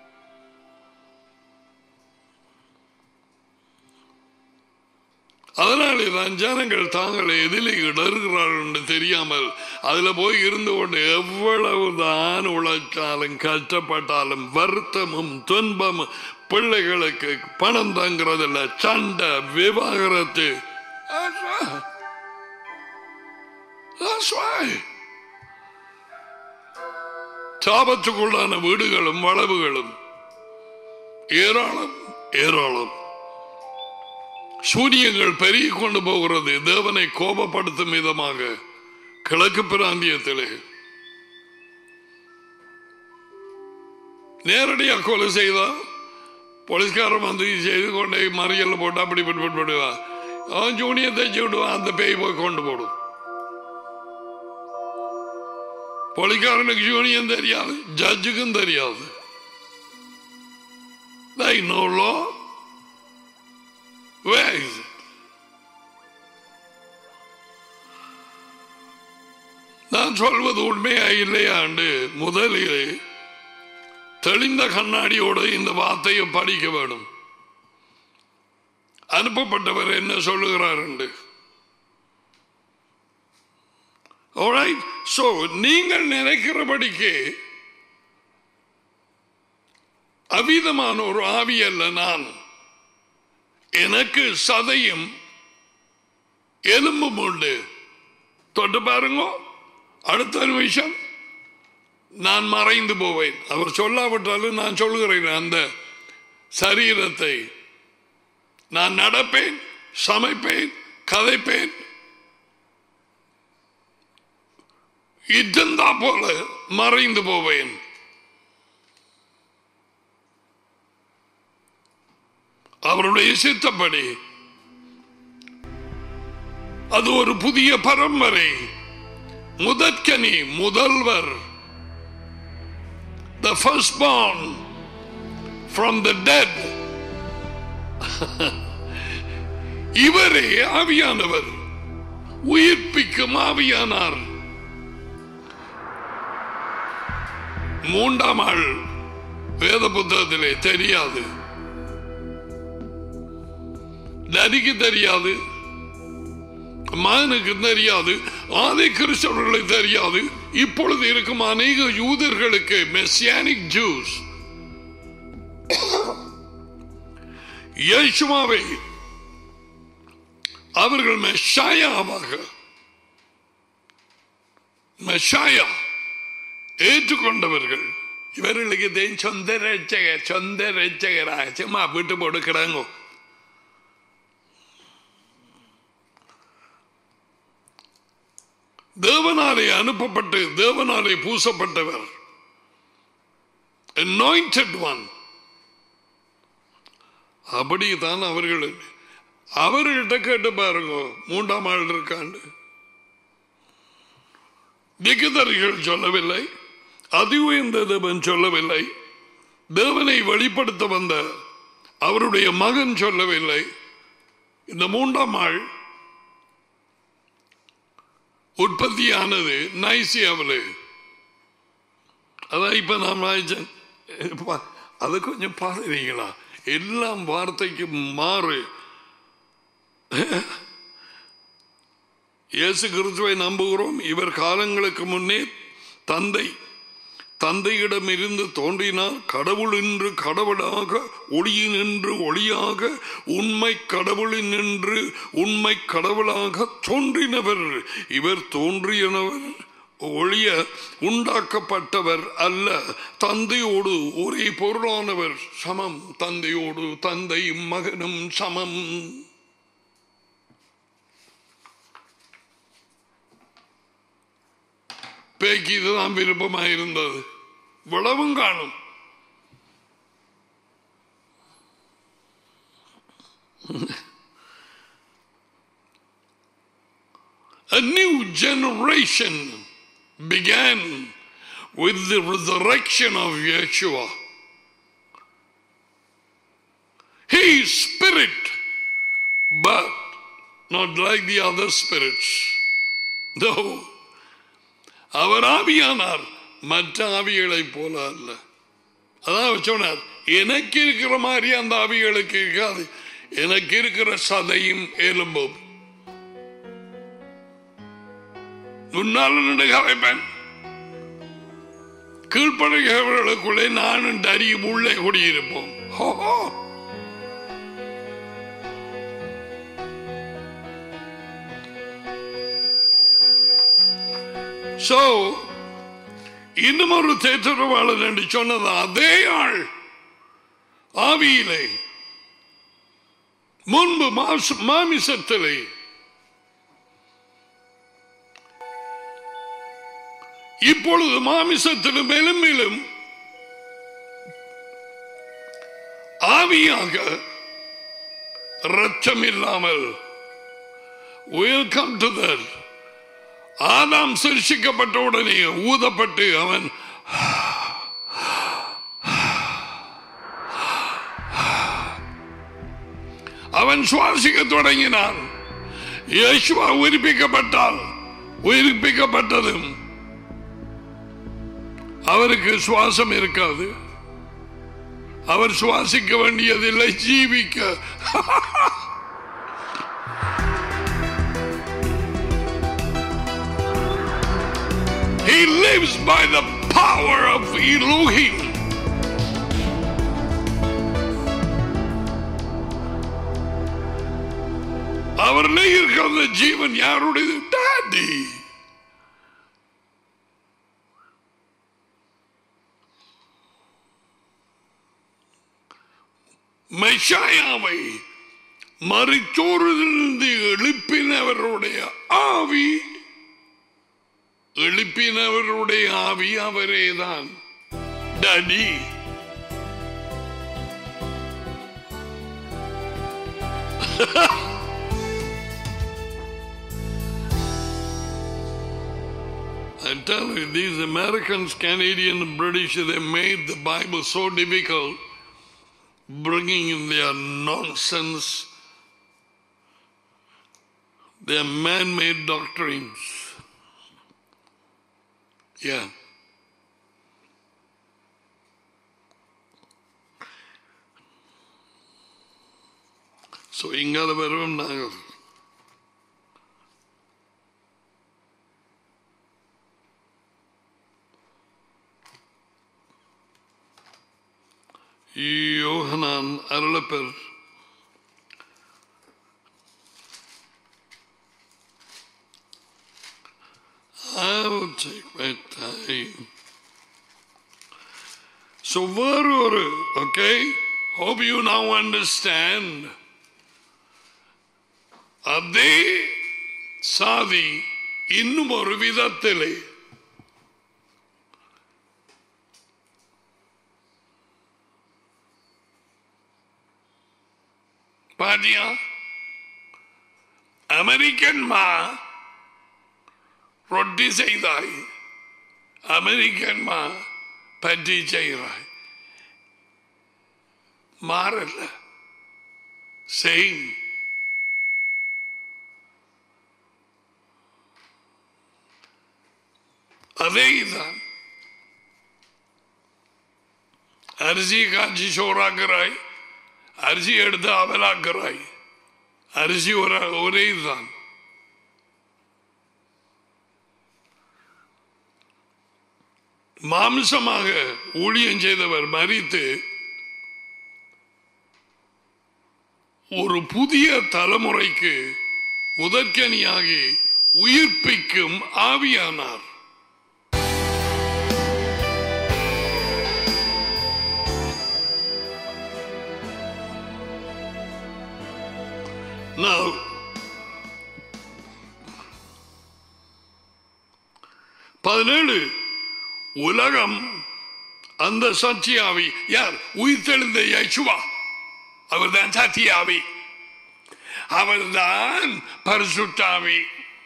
அதனாலே தான் ஜனங்கள் தாங்கள் எதில் இடறுகிறார்கள் என்று தெரியாமல் அதுல போய் இருந்து கொண்டு எவ்வளவு தான் உழைச்சாலும் கஷ்டப்பட்டாலும் வருத்தமும் துன்பமும் பிள்ளைகளுக்கு பணம் தங்குறதில்ல சண்டை விவாகரத்து That's why. That's why. சாபத்துக்குள்ளான வீடுகளும் வளவுகளும் ஏராளம் ஏராளம் சூரியங்கள் பெருகி கொண்டு போகிறது தேவனை கோபப்படுத்தும் விதமாக கிழக்கு பிராந்தியத்திலே நேரடியாக கொலை செய்தா போலீஸ்காரன் வந்து செய்து கொண்டு மறியல் போட்டு அப்படி இப்படி விடுவான் அவன் ஜூனியை தைச்சு விடுவான் அந்த பேய் போய் கொண்டு போடும் போலீஸ்காரனுக்கு யூனியன் தெரியாது ஜட்ஜுக்கும் தெரியாது They know law. Where is it? நான் சொல்வது உண்மையா இல்லையாண்டு முதலில் தெளிந்த கண்ணாடியோடு இந்த வார்த்தையை படிக்க வேண்டும் அனுப்பப்பட்டவர் என்ன சொல்லுகிறார் என்று Alright? So, நீங்கள் நினைக்கிறபடிக்கு அவிதமான ஒரு ஆவி அல்ல நான் எனக்கு சதையும் எலும்பும் உண்டு தொட்டு பாருங்க அடுத்த நிமிஷம் நான் மறைந்து போவேன் அவர் சொல்லாவிட்டாலும் நான் சொல்லுகிறேன் அந்த சரீரத்தை நான் நடப்பேன் சமைப்பேன் கதைப்பேன் இருந்தா போல மறைந்து போவேன் அவருடைய சித்தப்படி அது ஒரு புதிய பரம்பரை முதற்கனி முதல்வர் the firstborn from the dead இவரே ஆவியானவர் உயிர்ப்பிக்கும் ஆவியானார் மூன்றாம் ஆள் வேத புத்தகத்திலே தெரியாது நரிக்கு தெரியாது மகனுக்கு தெரியாது ஆதி கிறிஸ்தவர்களுக்கு தெரியாது இப்பொழுது இருக்கும் அநேக யூதர்களுக்கு மெசியானிக் ஜூஸ் இயேசுவாவை அவர்கள் மெஷாயாவாக மெஷாயா ஏற்றுக்கொண்டவர்கள் இவர்களுக்கு தேன் சொந்த ரட்சகர் சொந்த ரட்சகராக சும்மா விட்டு போடுக்கிறாங்க தேவனாலே அனுப்பப்பட்டு தேவனாலே பூசப்பட்டவர் anointed one அப்படித்தான் அவர்கள் அவர்கிட்ட கேட்டு பாருங்க மூன்றாம் ஆள் இருக்காண்டு திகுதர்கள் சொல்லவில்லை அதி உயர்ந்த தேவன் சொல்லவில்லை தேவனை வெளிப்படுத்த வந்த அவருடைய மகன் சொல்லவில்லை இந்த மூன்றாம் ஆள் உற்பத்தியானது நைசியாவில் அதான் இப்ப நான் வாய்ச்சேன் பா- அது கொஞ்சம் பாருறீங்களா எல்லாம் வார்த்தைக்கு மாறு இயேசு கிறிஸ்துவை நம்புகிறோம் இவர் காலங்களுக்கு முன்னே தந்தை தந்தையிடம் இருந்து தோன்றினார் கடவுள் என்று கடவுளாக ஒளியின் என்று ஒளியாக உண்மை கடவுளின் என்று உண்மை கடவுளாக தோன்றினவர் இவர் தோன்றியனவர் ஒளிய உண்டாக்கப்பட்டவர் அல்ல தந்தையோடு ஒரே பொருளானவர் சமம் தந்தையோடு தந்தையும் மகனும் சமம் பேய்க்கு இதுதான் விருப்பமாயிருந்தது விளவும் காணும் A new generation began with the resurrection of Yeshua. He is spirit, but not like the other spirits. No. அவர் ஆவியானார் மற்ற ஆவிகளை போல அல்ல அதான் அவர் சொன்னார் எனக்கு இருக்கிற மாதிரி அந்த ஆவிகளுக்கு இருக்காது எனக்கு இருக்கிற சதையும் எலும்பும் முன்னால் நின்று கலைப்பேன் கீழ்ப்படுகிறவர்களுக்குள்ளே நானும் டரியும் உள்ளே குடியிருப்போம் ஹோஹோ So, இன்னும் ஒரு தேற்றவாளர் என்று சொன்னது அதே ஆள் ஆவியிலே முன்பு மாச- மாமிசத்திலே இப்பொழுது மாமிசத்திலும் எலும்பிலும் ஆவியாக ரத்தம் இல்லாமல் we'll come to that ஆதாம் சிருஷிக்கப்பட்ட உடனே ஊதப்பட்டு அவன் அவன் சுவாசிக்க தொடங்கினான் இயேசுவா உயிர்ப்பிக்கப்பட்டால் உயிர்ப்பிக்கப்பட்டதும் அவருக்கு சுவாசம் இருக்காது அவர் சுவாசிக்க வேண்டியதில்லை ஜீவிக்க He lives by the power of Elohim. அவரிலே இருக்கிற அந்த ஜீவன் யாருடையது டாடி மெஷாயாவை மறிச்சோரிலிருந்து எழுப்பினவருடைய ஆவி எழுப்பினவருடைய ஆவி அவரேதான் டடி I tell you, these Americans, Canadian, British, they made the Bible so difficult, bringing in their nonsense, their man made doctrines. Yeah. So இங்கால வருவோம் நாங்கள் யோகனான் அருளப்பெர் I will take my time. So, வேறு ஒரு okay? Hope you now understand. அதே சாதி இன்னும் ஒரு விதத்திலே பாத்தியா அமெரிக்கன் மா ரொட்டி செய்தாய் அமெரிக்கன் மா பற்றி செய்கிறாய் மாறல சேம் அதே தான் அரிசி காய்ச்சி சோறாக்குறாய் அரிசி எடுத்து அவலாக்குறாய் அரிசி ஒரு ஒரே இதுதான் மாம்சமாக ஊழியம் செய்தவர் மறித்து ஒரு புதிய தலைமுறைக்கு முதற்கனியாகி உயிர்ப்பிக்கும் ஆவியானார் Now, பதினேழு உலகம் அந்த சத்தியாவி யார் உயிர்த்தெழுந்த யசுவா அவர்தான் சத்தியாவி அவர்தான் பரிசுத்தாவி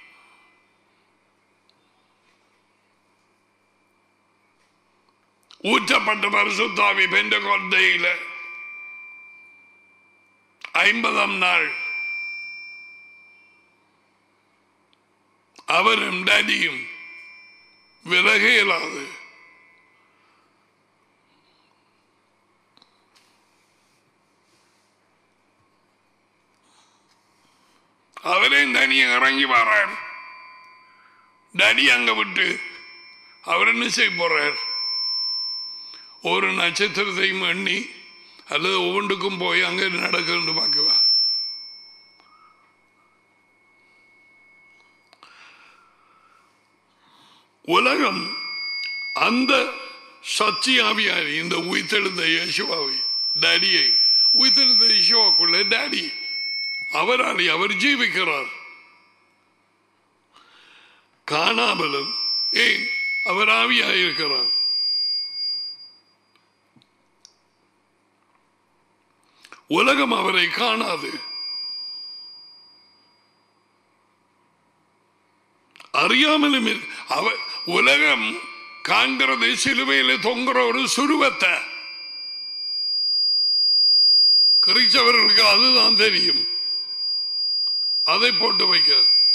ஊற்றப்பட்ட பரிசுத்தாவி பெண்ட கொண்டையில ஐம்பதாம் நாள் அவரும் டேடியும் விலக இயலாது அவரே தனிய இறங்கி வர்றார் டேடி அங்க விட்டு அவர் என்ன செய்ய போறார் ஒரு நட்சத்திரத்தையும் எண்ணி அல்லது ஒவ்வொன்றுக்கும் போய் அங்க நடக்குன்னு பார்க்குவா உலகம் அந்த சத்தியாவியாரி இந்த உயிர்த்தெழுந்த யேசுவாவை டேடியை உயிர்த்தெழுந்த யேசுவாக்குள்ள டேடி அவரால் அவர் ஜீவிக்கிறார் காணாமலும் ஏன் அவர் ஆவியாயிருக்கிறார் உலகம் அவரை காணாது அறியாமலும் இரு- அவ உலகம் காண்கிறது சிலுவையில தொங்குற ஒரு சுருவத்தை கிறிஸ்தவர்களுக்கு அதுதான் தெரியும் அதை போட்டு வைக்க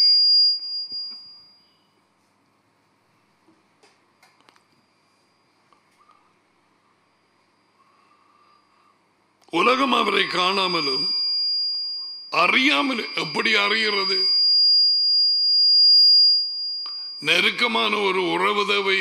உலகம் அவரை காணாமலும் அறியாமல் எப்படி அறிகிறது நெருக்கமான ஒரு உறவு தேவை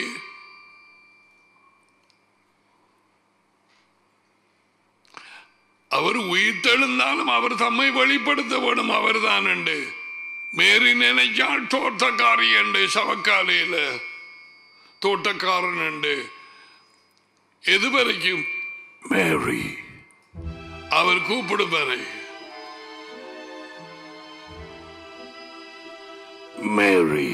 அவர் உயிர்த்தெழுந்தாலும் அவர் தம்மை வெளிப்படுத்த வேணும் அவர் தான் உண்டு மேரி நினைச்சால் தோட்டக்காரி உண்டு சவக்காலையில தோட்டக்காரன் உண்டு எது வரைக்கும் மேரி அவர் கூப்பிடுவாரு மேரி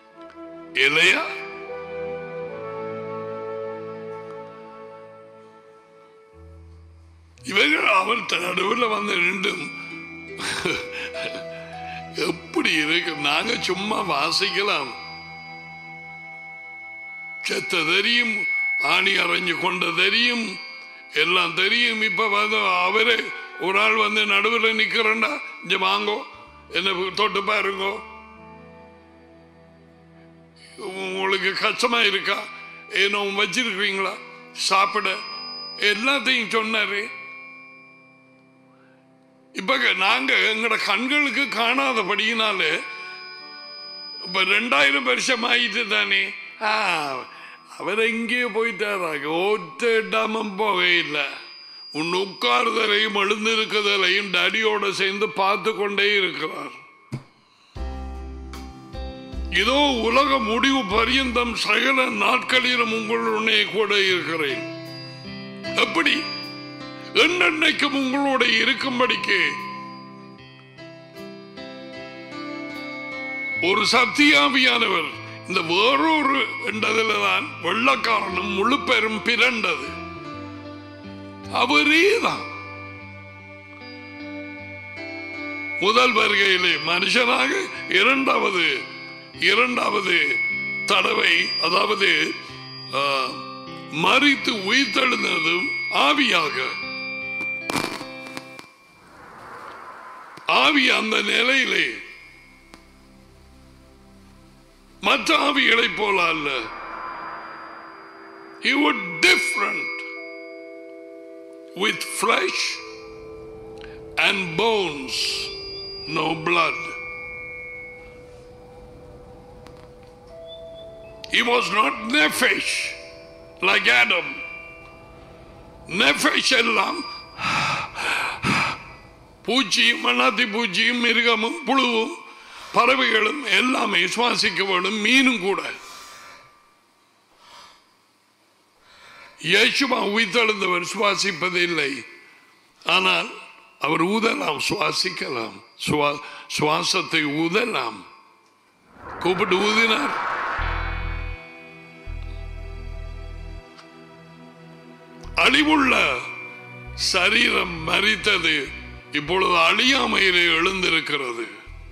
இல்லையா அவர்கிட்ட நடுவில் வந்து நின்றும் எப்படி இருக்கு நாங்க சும்மா வாசிக்கலாம் செத்த தெரியும் ஆணி அரைஞ்சு கொண்ட தெரியும் எல்லாம் தெரியும் இப்ப வந்து அவரே ஒரு ஆள் வந்து நடுவில் நிக்கிறேன்டா இங்க வாங்கோ என்ன தொட்டு பாருங்கோ உங்களுக்கு கஷ்டமா இருக்கா ஏனோ வச்சிருக்கிறீங்களா சாப்பிட எல்லாத்தையும் சொன்னாரு இப்ப நாங்க எங்கட கண்களுக்கு காணாதபடியினால இப்ப ரெண்டாயிரம் வருஷம் ஆயிட்டு தானே ஆ, அவர் எங்கேயோ போயிட்டாராங்க ஒற்ற இடமும் போகையில்லை உன் உட்கார்தலையும் எழுந்திருக்குதலையும் டடியோட சேர்ந்து பார்த்து கொண்டே இருக்கிறார் இதோ உலக முடிவு பரியந்தம் சகல நாட்களிலும் உங்களுடனே கூட இருக்கிறேன் எப்படி என்னென்னைக்கும் உங்களோட இருக்கும்படிக்கு ஒரு சத்தியாவியானவர் இந்த வேறொரு என்றதில் தான் வெள்ளக்காரனும் முழு பெரும் பிறண்டது அவரே தான் முதல் வருகையிலே மனுஷனாக இரண்டாவது இரண்டாவது தடவை அதாவது ஆ, மறித்து உயிர்த்தெழுந்ததும் ஆவியாக ஆவி அந்த நிலையிலே மற்ற ஆவிகளைப் போல அல்ல He was different with flesh and bones, no blood. He was not nephesh like Adam. Nephesh எல்லாம் பூச்சியும் மண்ணாத்தி பூச்சியும் மிருகமும் புழுவும் பறவைகளும் எல்லாமே சுவாசிக்க வேண்டும் மீனும் கூட இயேசுவா உயிர்த்தெழுந்தவர் சுவாசிப்பதில்லை ஆனால் அவர் ஊதலாம் சுவாசிக்கலாம் சுவா- சுவாசத்தை ஊதலாம் கூப்பிட்டு ஊதினார் அழிவுள்ள சரீரம் மறித்தது இப்பொழுது அழியாமையிலே எழுந்திருக்கிறது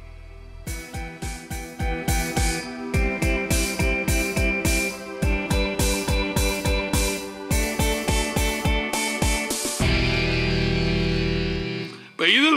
இப்ப இதுல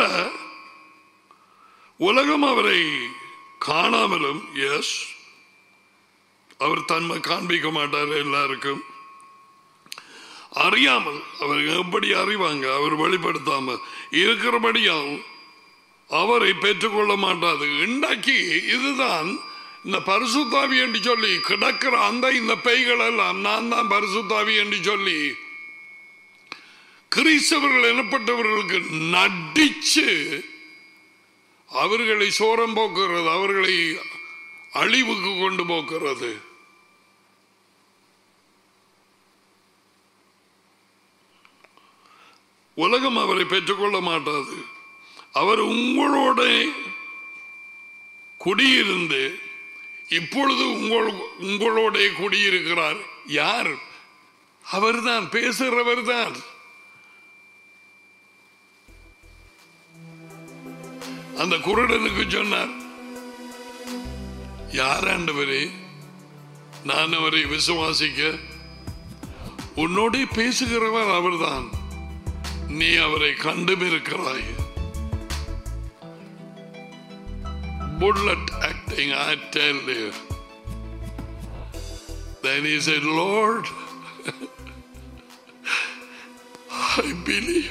உலகம் அவரை காணாமலும் எஸ் அவர் தன்மை காண்பிக்க மாட்டார் எல்லாருக்கும் அறியாமல் அவர் எப்படி அறிவாங்க அவர் வெளிப்படுத்தாம இருக்கிறபடியால் அவரை பெற்றுக்கொள்ள மாட்டாது இன்றைக்கு இதுதான் இந்த பரிசுத்தாவி என்று சொல்லி கிடக்கிற அந்த இந்த பெய்கள் எல்லாம் நான் தான் பரிசுத்தாவி என்று சொல்லி கிறிஸ்தவர்கள் எனப்பட்டவர்களுக்கு நடிச்சு அவர்களை சோரம் போக்குறது அவர்களை அழிவுக்கு கொண்டு போக்குறது உலகம் அவரை பெற்றுக்கொள்ள மாட்டாது அவர் உங்களோட குடியிருந்து இப்பொழுது உங்கள் உங்களோட குடியிருக்கிறார் யார் அவர்தான் பேசுகிறவர் தான் அந்த குருடனுக்கு சொன்னார் யார் ஆண்டவரே நான் அவரை விசுவாசிக்க உன்னோட பேசுகிறவர் அவர்தான் நீ அவரை கண்டும் இருக்கிறாய் bullet acting, I tell you. Then he said, Lord, I believe.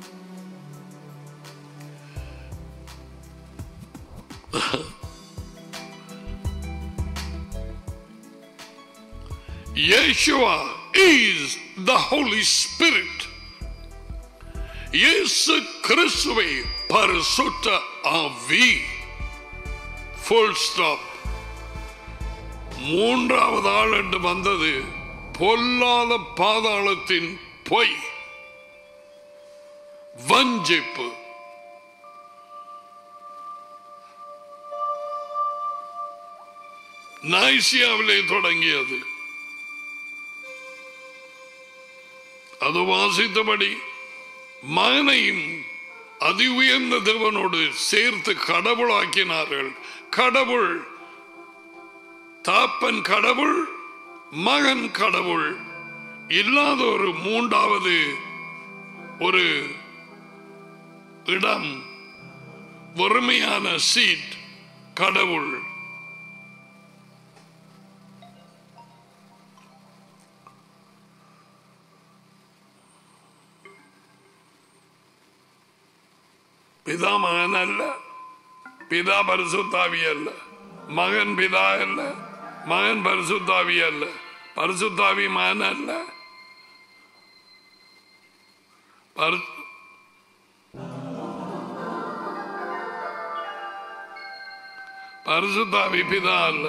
Yeshua is the Holy Spirit. இயேசு கிறிஸ்துவை பரிசுத்த ஆவி ஃபுல் ஸ்டாப் மூன்றாவது ஆள் என்று வந்தது பொல்லாத பாதாளத்தின் பொய் வஞ்சிப்பு நைசியாவிலே தொடங்கியது அது வாசித்தபடி மகனையும் அதி உயர்ந்த தேவனோடு சேர்த்து கடவுளாக்கினார்கள் கடவுள் தாப்பன் கடவுள் மகன் கடவுள் இல்லாத ஒரு மூன்றாவது ஒரு இடம் வறுமையான சீட் கடவுள் பிதா மகன் அல்ல பிதா பரிசுத்தாவி அல்ல மகன் பிதா அல்ல மகன் பரிசுத்தாவி அல்ல பரிசுத்தாவி மகன் அல்ல பரி- பரிசுத்தாவி பிதா அல்ல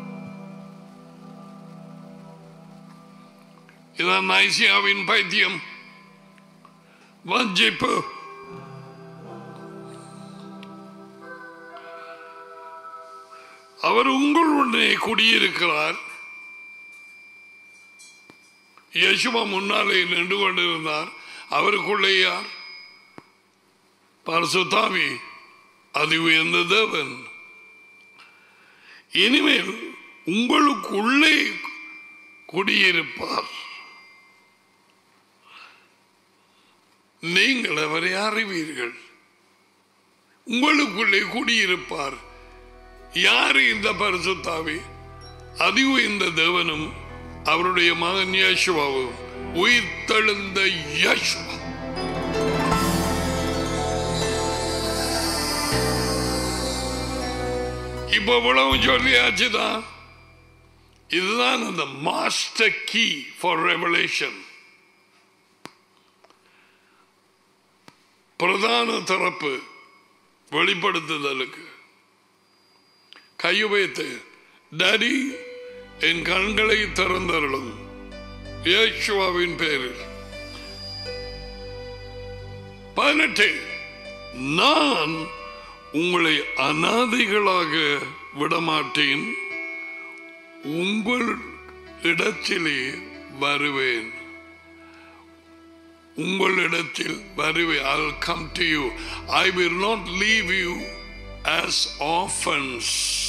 இதான் நைசியாவின் பைத்தியம் வஞ்சிப்பு அவர் உங்களுடனே குடியிருக்கிறார் யசுவா முன்னாலே நின்று கொண்டிருந்தார் அவருக்குள்ளே யார் பரசுத்தாவி அது உயர்ந்த தேவன் இனிமேல் உங்களுக்குள்ளே குடியிருப்பார் நீங்கள் அவரை அறிவீர்கள் உங்களுக்குள்ளே குடியிருப்பார் யாரு இந்த பரிசுத்தாவி அதிவு இந்த தேவனும் அவருடைய மகன் யேசுவாவும் உயிர்த்தெழுந்த யேசுவா இப்ப இவ்வளவு சொல்லியாச்சுதான் இதுதான் அந்த மாஸ்டர் கீ ஃபார் ரெவலேஷன் பிரதான தரப்பு வெளிப்படுத்துதலுக்கு கையுபயத்து டாடி என் கண்களை திறந்தருளும் இயேசுவாவின் பேரில் பதினெட்டு நான் உங்களை அனாதைகளாக விடமாட்டேன் உங்கள் இடத்திலே வருவேன் உங்களிடத்தில் வருவேன் I'll come to you I will not leave you as orphans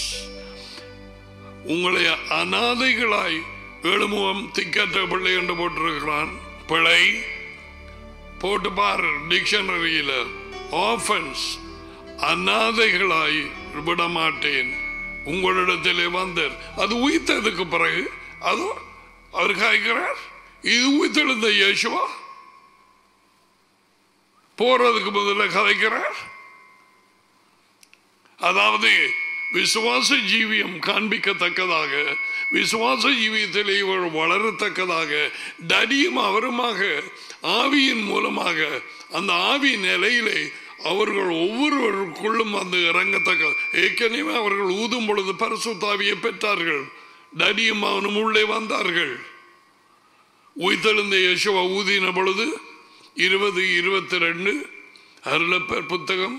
உங்களை அனாதைகளாய் எழுமுகம் திக்கற்ற பிள்ளை என்று போட்டிருக்கிறான் பிழை போட்டு பாரு டிக்ஷனரியில ஆஃபன்ஸ் அனாதைகளாய் விடமாட்டேன் உங்களிடத்திலே வந்தேன் அது உயிர்த்ததுக்கு பிறகு அது அவர் காய்க்கிறார் இது உயிர்த்தெழுந்த இயேசுவா போறதுக்கு முதல்ல கதைக்கிறார் அதாவது விசுவாச ஜீவியம் காண்பிக்கத்தக்கதாக விசுவாச ஜீவியத்தில் இவர் வளரத்தக்கதாக தடியும் அவருமாக ஆவியின் மூலமாக அந்த ஆவி நிலையிலே அவர்கள் ஒவ்வொருவருக்குள்ளும் வந்து இறங்கத்தக்க ஏற்கனவே அவர்கள் ஊதும் பொழுது பரிசுத்தாவியை பெற்றார்கள் தடியும் அவனும் உள்ளே வந்தார்கள் உயிர்த்தெழுந்த யேசுவா ஊதின பொழுது இருபது இருபத்தி ரெண்டு அருளப்பர் புத்தகம்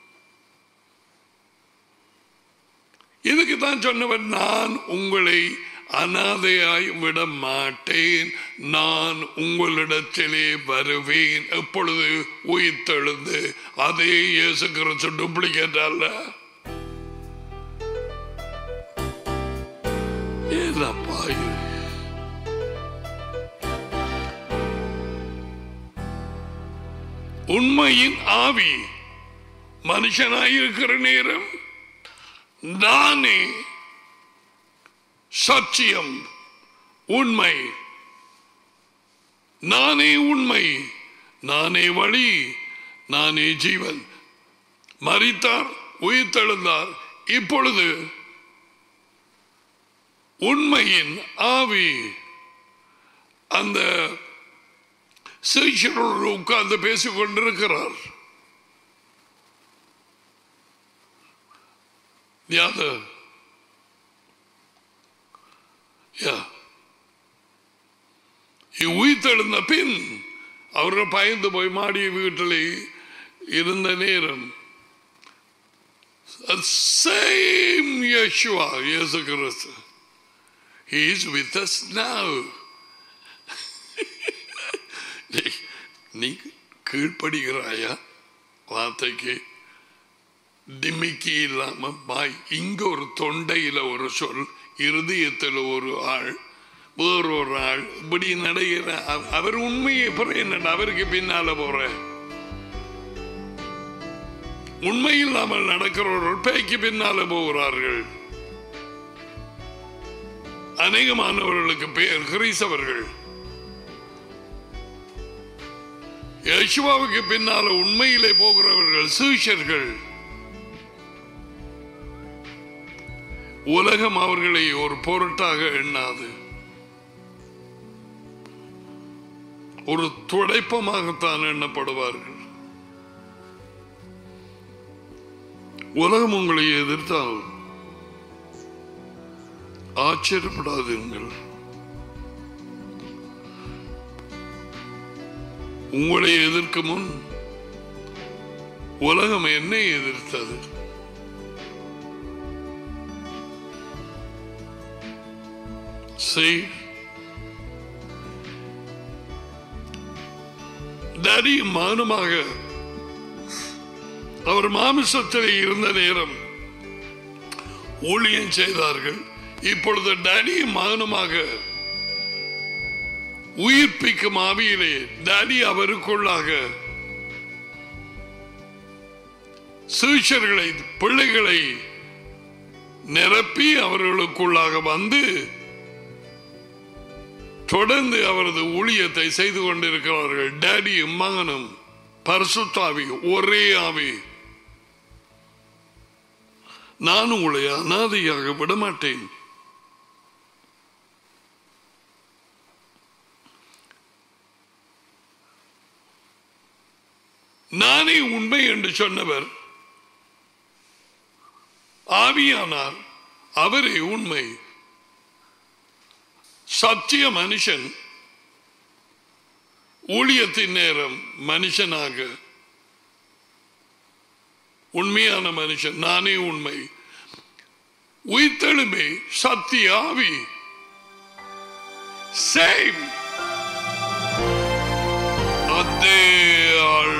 இதுக்கு தான் சொன்னவன் நான் உங்களை அனாதையாய் விட மாட்டேன் நான் உங்களிடத்திலே வருவேன் எப்பொழுது உயிர்த்தெழுந்து அதே இயேசு கிறிஸ்து டூப்ளிகேட் அல்ல ஏதப்பா இது? உண்மையின் ஆவி மனுஷனாயிருக்கிற நேரம் நானே சத்தியம் உண்மை நானே உண்மை நானே வழி நானே ஜீவன் மறித்தார் உயிர்த்தெழுந்தார் இப்பொழுது உண்மையின் ஆவி அந்த சீஷரோடு உட்கார்ந்து பேசிக் கொண்டிருக்கிறார் யாது யா உயிர்த்தெழுந்த பின் அவர்கள் பயந்து போய் மாடிய வீட்டிலே இருந்த நேரம் சேம் யேசுவா இயேசு கிறிஸ்து He is with us now. நீ- நீ கீழ்ப்படுகிறாயா வார்த்தைக்கு டிமிக்கி இல்லாம பாய் இங்க ஒரு தொண்டையில ஒரு சொல் இருதயத்துல ஒரு ஆள் வேறொரு ஆள் இப்படி நடைகிற அவ- அவர் உண்மையை புற என்ன அவருக்கு பின்னால போற உண்மை இல்லாமல் நடக்கிறவர்கள் பேய்க்கு பின்னால போகிறார்கள் அநேகமானவர்களுக்கு பெயர் கிரீசவர்கள் யேசுவாவுக்கு பின்னால உண்மையிலே போகிறவர்கள் சீஷர்கள் உலகம் அவர்களை ஒரு பொருட்டாக எண்ணாது ஒரு துடைப்பமாகத்தான் எண்ணப்படுவார்கள் உலகம் உங்களை எதிர்த்தால் ஆச்சரியப்படாதீர்கள் உங்களை எதிர்க்கும் முன் உலகம் என்னை எதிர்த்தது செய் டடி மானுமாக அவர் மாமிசத்தில் இருந்த நேரம் ஊழியம் செய்தார்கள் இப்பொழுது டடி மகனுமாக உயிர்ப்பிக்கும் ஆவியிலே டடி அவருக்குள்ளாக சீஷர்களை பிள்ளைகளை நிரப்பி அவர்களுக்குள்ளாக வந்து தொடர்ந்து அவரது ஊழியத்தை செய்து கொண்டிருக்கிறார்கள் டேடியும் மகனும் பரிசுத்தாவி ஒரே ஆவி நான் உங்களை அனாதையாக விடமாட்டேன் நானே உண்மை என்று சொன்னவர் ஆவியானார் அவரே உண்மை சத்திய மனுஷன் ஊழியத்தின் நேரம் மனுஷனாக உண்மையான மனுஷன் நானே உண்மை உயிர்த்தெழுமே சத்திய ஆவி சேம் அதே ஆள்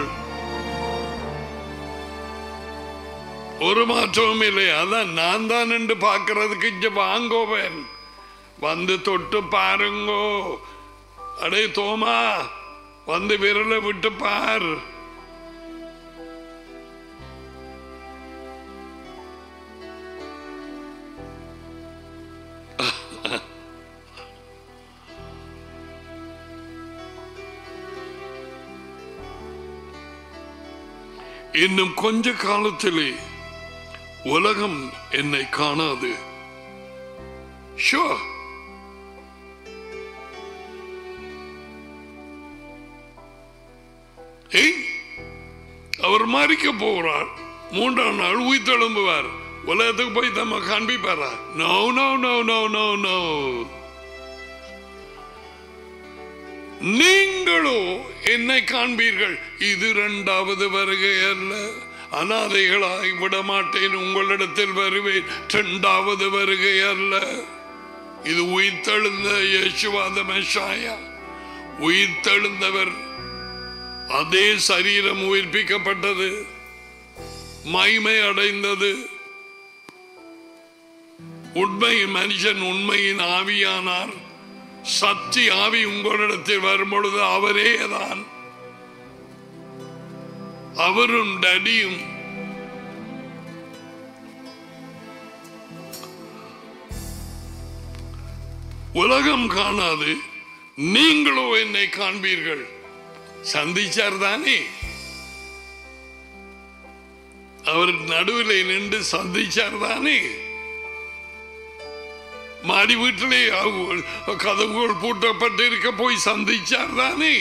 ஒரு மாற்றமும் இல்லை அதான் நான் தான் என்று பார்க்கறதுக்கு இங்க வாங்கோவேன் வந்து தொட்டு பாருங்கோ அடே தோமா வந்து விரலை விட்டு பார் இன்னும் கொஞ்ச காலத்திலே உலகம் என்னை காணாது ஷோர் ஏய் அவர் மறிக்க போகிறார் மூன்றாம் நாள் உயிர் தெழும்புவார் உலகத்துக்கு போய் தம்ம காண்பிப்பாரா no no no no no no நீங்களோ என்னை காண்பீர்கள் இது இரண்டாவது வருகை அல்ல அனாதைகளாய் விட மாட்டேன் உங்களிடத்தில் வருவேன் இரண்டாவது வருகை அல்ல இது உயிர்த்தெழுந்த இயேசுவாத மெஷாயா உயிர்த்தெழுந்தவர் அதே சரீரம் உயிர்ப்பிக்கப்பட்டது மைமை அடைந்தது உண்மை மனுஷன் உண்மையின் ஆவியானார் சக்தி ஆவி உங்களிடத்தில் வரும் பொழுது அவரே தான் அவரும் டடியும் உலகம் காணாது நீங்களோ என்னை காண்பீர்கள் சந்திச்சார் தானே அவர் நடுவில் நின்று சந்திச்சார் தானே மாடி வீட்டிலே அவங்க கதவுகள் பூட்டப்பட்டு இருக்க போய் சந்திச்சார் தானே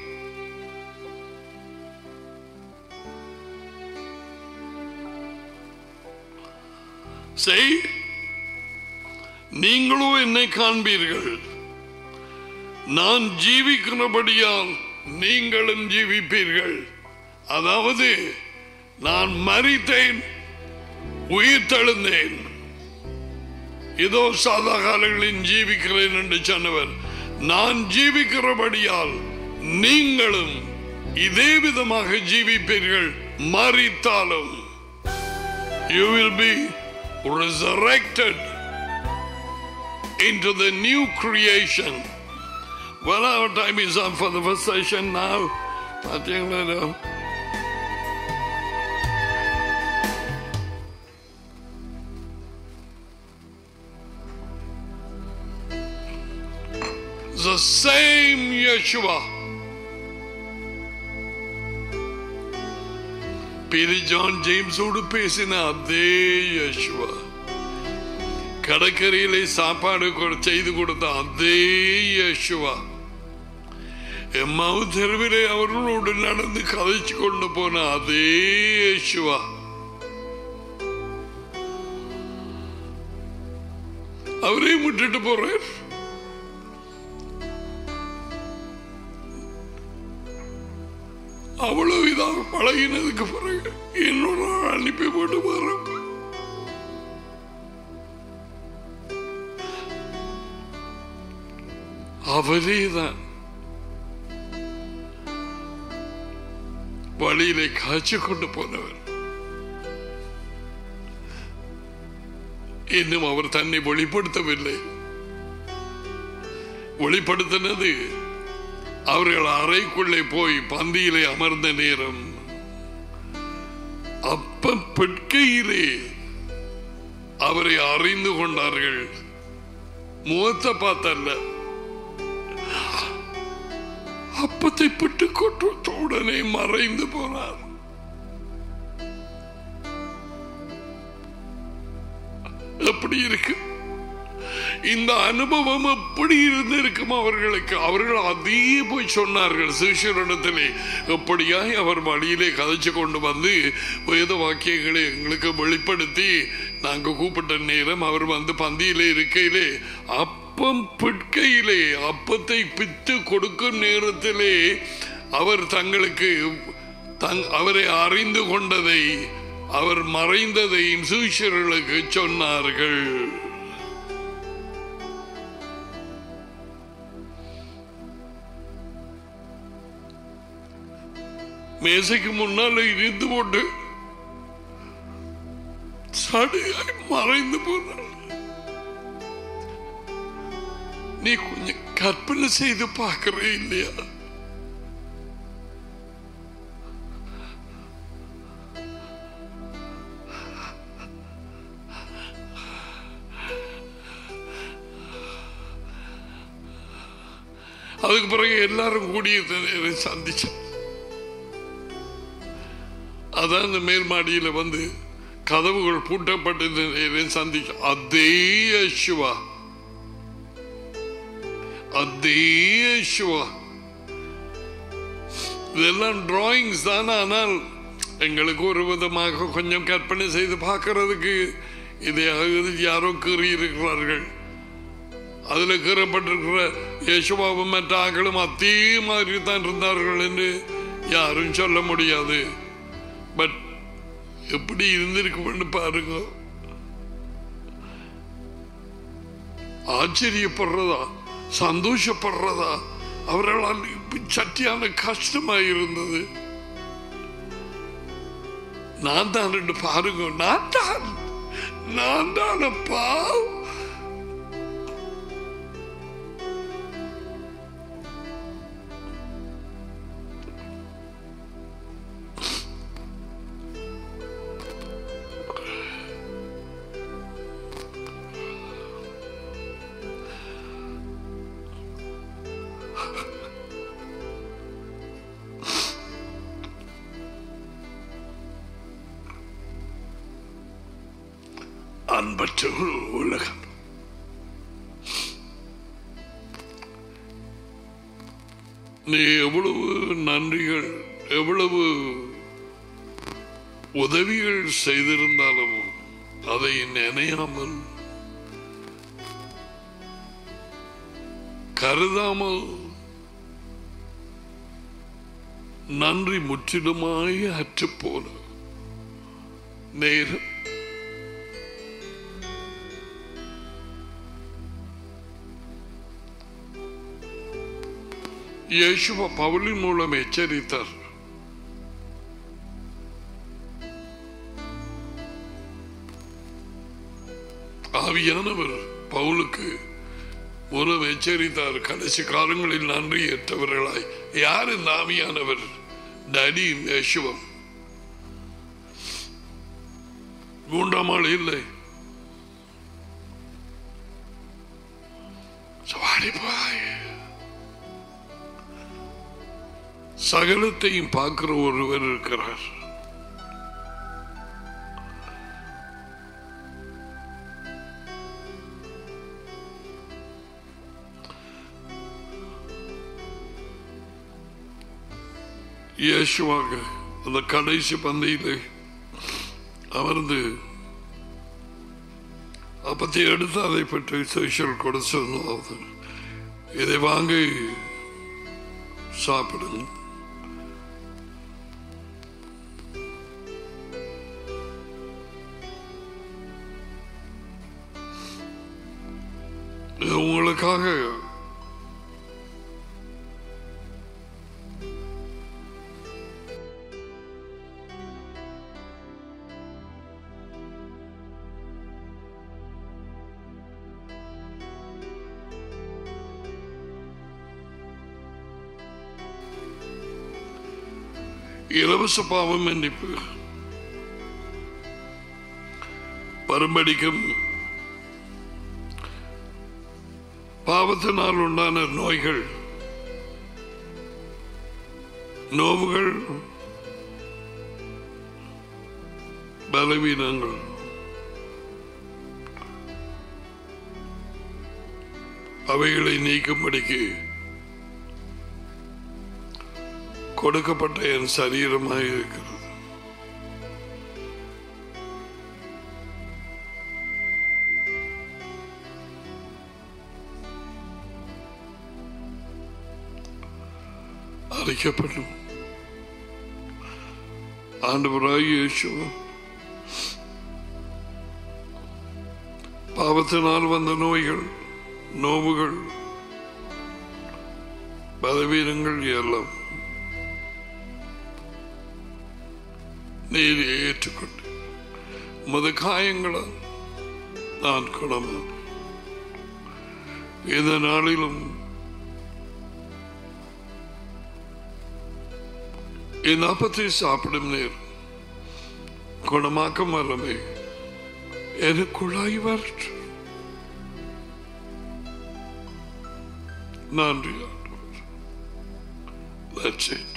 செய் நீங்களும் என்னை காண்பீர்கள் நான் ஜீவிக்கிறபடியால் நீங்களும் ஜீவிப்பீர்கள் அதாவது நான் மறித்தேன் உயிர் தழுந்தேன் இதோ சாதா காலங்களில் ஜீவிக்கிறேன் என்று சொன்னவர் நான் ஜீவிக்கிறபடியால் நீங்களும் இதே விதமாக ஜீவிப்பீர்கள் மறித்தாலும் you will be resurrected into the new creation. Well, our time is up for the first session now. பார்த்தீங்களா The same Yeshua. பீரி ஜான் ஜேம்ஸோடு பேசின அதே யேசுவா கடற்கரையிலே சாப்பாடு கொடு- செய்து கொடுத்த அதே யேசுவா எம்மாவு தெருவிலே அவர்களோடு நடந்து கதைச்சு கொண்டு போன அதே யேசுவா அவரையும் விட்டுட்டு போறார் அவ்வளவு இதாக பழகினதுக்கு பிறகு இன்னொரு ஆள் அனுப்பி போட்டு போறோம் அவரே தான் வழியிலே காய்ச்சி கொண்டு போனவர் இன்னும் அவர் தன்னை வெளிப்படுத்தவில்லை வெளிப்படுத்தினது அவர்கள் அறைக்குள்ளே போய் பந்தியிலே அமர்ந்த நேரம் அப்ப பெட்கையிலே அவரை அறிந்து கொண்டார்கள் முகத்தை பார்த்தல்ல அப்பத்தை பிட்டு கொட்டு உடனே மறைந்து போனார் எப்படி இருக்கு இந்த அனுபவம் எப்படி இருந்திருக்கும் அவர்களுக்கு அவர்கள் அதே போய் சொன்னார்கள் சிஷியரிடத்திலே எப்படியாய் அவர் வழியிலே கதைச்சு கொண்டு வந்து வேத வாக்கியங்களை எங்களுக்கு வெளிப்படுத்தி நாங்க கூப்பிட்ட நேரம் அவர் வந்து பந்தியிலே இருக்கையிலே அப்பம் பிட்கையிலே அப்பத்தை பித்து கொடுக்கும் நேரத்திலே அவர் தங்களுக்கு தங் அவரை அறிந்து கொண்டதை அவர் மறைந்ததையும் சீஷர்களுக்கு சொன்னார்கள் மேசைக்கு முன்னால இருந்து போட்டு சடுகாய் மறைந்து போனார் நீ கொஞ்சம் கற்பனை செய்து பார்க்கறே இல்லையா அதுக்கு பிறகு எல்லாரும் கூடிய சந்திச்சோம் அதான் இந்த மேல் மாடியில வந்து கதவுகள் பூட்டப்பட்டது சந்திக்க அதே யேசுவா அதே யேசுவா இதெல்லாம் டிராயிங்ஸ் தான் ஆனால் எங்களுக்கு ஒரு விதமாக கொஞ்சம் கற்பனை செய்து பார்க்கறதுக்கு இதை யாரோ கீறி இருக்கிறார்கள் அதுல கீறப்பட்டிருக்கிற யேசுவாவும் மற்ற ஆக்களும் அதே மாதிரி தான் இருந்தார்கள் என்று யாரும் சொல்ல முடியாது பட் எப்படி இருந்திருக்கும்னு பாருங்க ஆச்சரியப்படுறதா சந்தோஷப்படுறதா அவர்களால் சட்டியான கஷ்டமா இருந்தது நான் தான் ரெண்டு பாருங்க நான் தான் நான் தானப்பா அன்பற்ற ஒரு உலகம் நீ எவ்வளவு நன்றிகள் எவ்வளவு உதவிகள் செய்திருந்தாலும் அதை நினையாமல் கருதாமல் நன்றி முற்றிலுமாய் அற்றுப்போன நேரம் இயேசுவ பவுலின் மூலம் எச்சரித்தார் ஆவியானவர் பவுலுக்கு மூலம் எச்சரித்தார் கடைசி காலங்களில் நன்றி ஏற்றவர்களாய் யார் இந்த ஆவியானவர் டடி யசுவம் மூன்றாம் ஆள் இல்லை சவாரி போய் சகலத்தையும் பார்க்கிற ஒருவர் இருக்கிறார் இயேசுவாக அந்த கடைசி பந்தையில் அமர்ந்து அப்பத்தை எடுத்து அதை பற்றி சேஷல் கொடுத்து இதை வாங்கி சாப்பிடுங்க இது உங்களுக்காக இலவச பாவம் மன்னிப்பு பரும்படிக்கும் பாவத்தினால் உண்டான நோய்கள் நோவுகள் பலவீனங்கள் அவைகளை நீக்கும்படிக்கு கொடுக்கப்பட்ட என் சரீரமாக இருக்கிறது அழைக்கப்படும் ஆண்டவராய் இயேசுவன் பாவத்தினால் வந்த நோய்கள் நோவுகள் பலவீனங்கள் எல்லாம் நீர் ஏற்றுக்கொண்டு மது காயங்களால் நான் குணமான இந்த நாளிலும் இந்த அப்பத்தை சாப்பிடும் நேர் குணமாக்க வல்லமை எனக்குள்ளாய் வரட்டு நன்றி ஆண்டவர் That's it.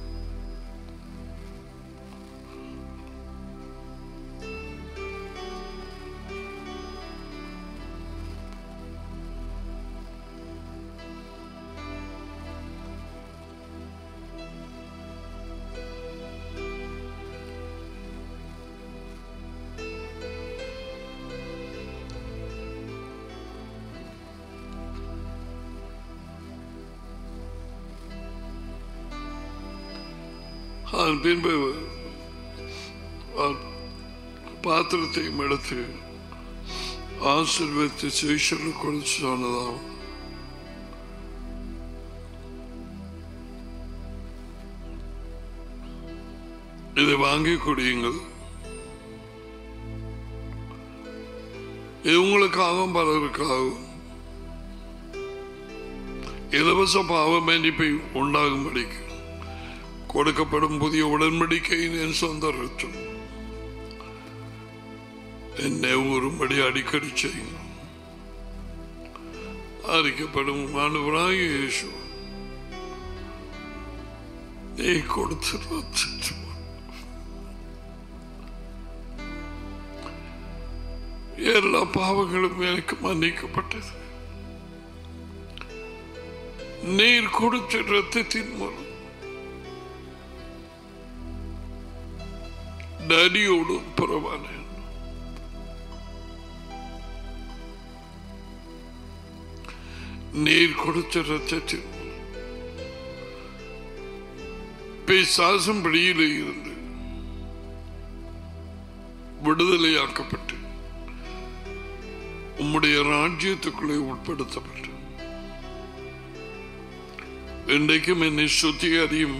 அதன் பின்பு அவர் பாத்திரத்தையும் எடுத்து ஆசிர்வத்து சேஷல் கொடுத்து சொன்னதாம் இதை வாங்கி குடியுங்கள் இது உங்களுக்காகவும் பலருக்காகவும் இலவச பாவ மன்னிப்பை உண்டாகும்படிக்கு கொடுக்கப்படும் புதிய உடன்படிக்கையின் என் சொந்த ரத்தம் என்னை ஒருபடி அடிக்கடி செய்யும் அறிக்கப்படும் ஆண்டவராக இயேசு நீ கொடுத்து ரத்தம் எல்லா பாவங்களும் எனக்கு மன்னிக்கப்பட்டது நீர் கொடுத்த ரத்தத்தின் மூலம் நதியோடு புறவானேன் நீர் கொடுத்த ரத்தத்தில் பிசாசம் பிடியிலே இருந்து விடுதலையாக்கப்பட்டு உம்முடைய ராஜ்யத்துக்குள்ளே உட்படுத்தப்பட்டு இன்றைக்கும் என்னை சுத்திகரியும்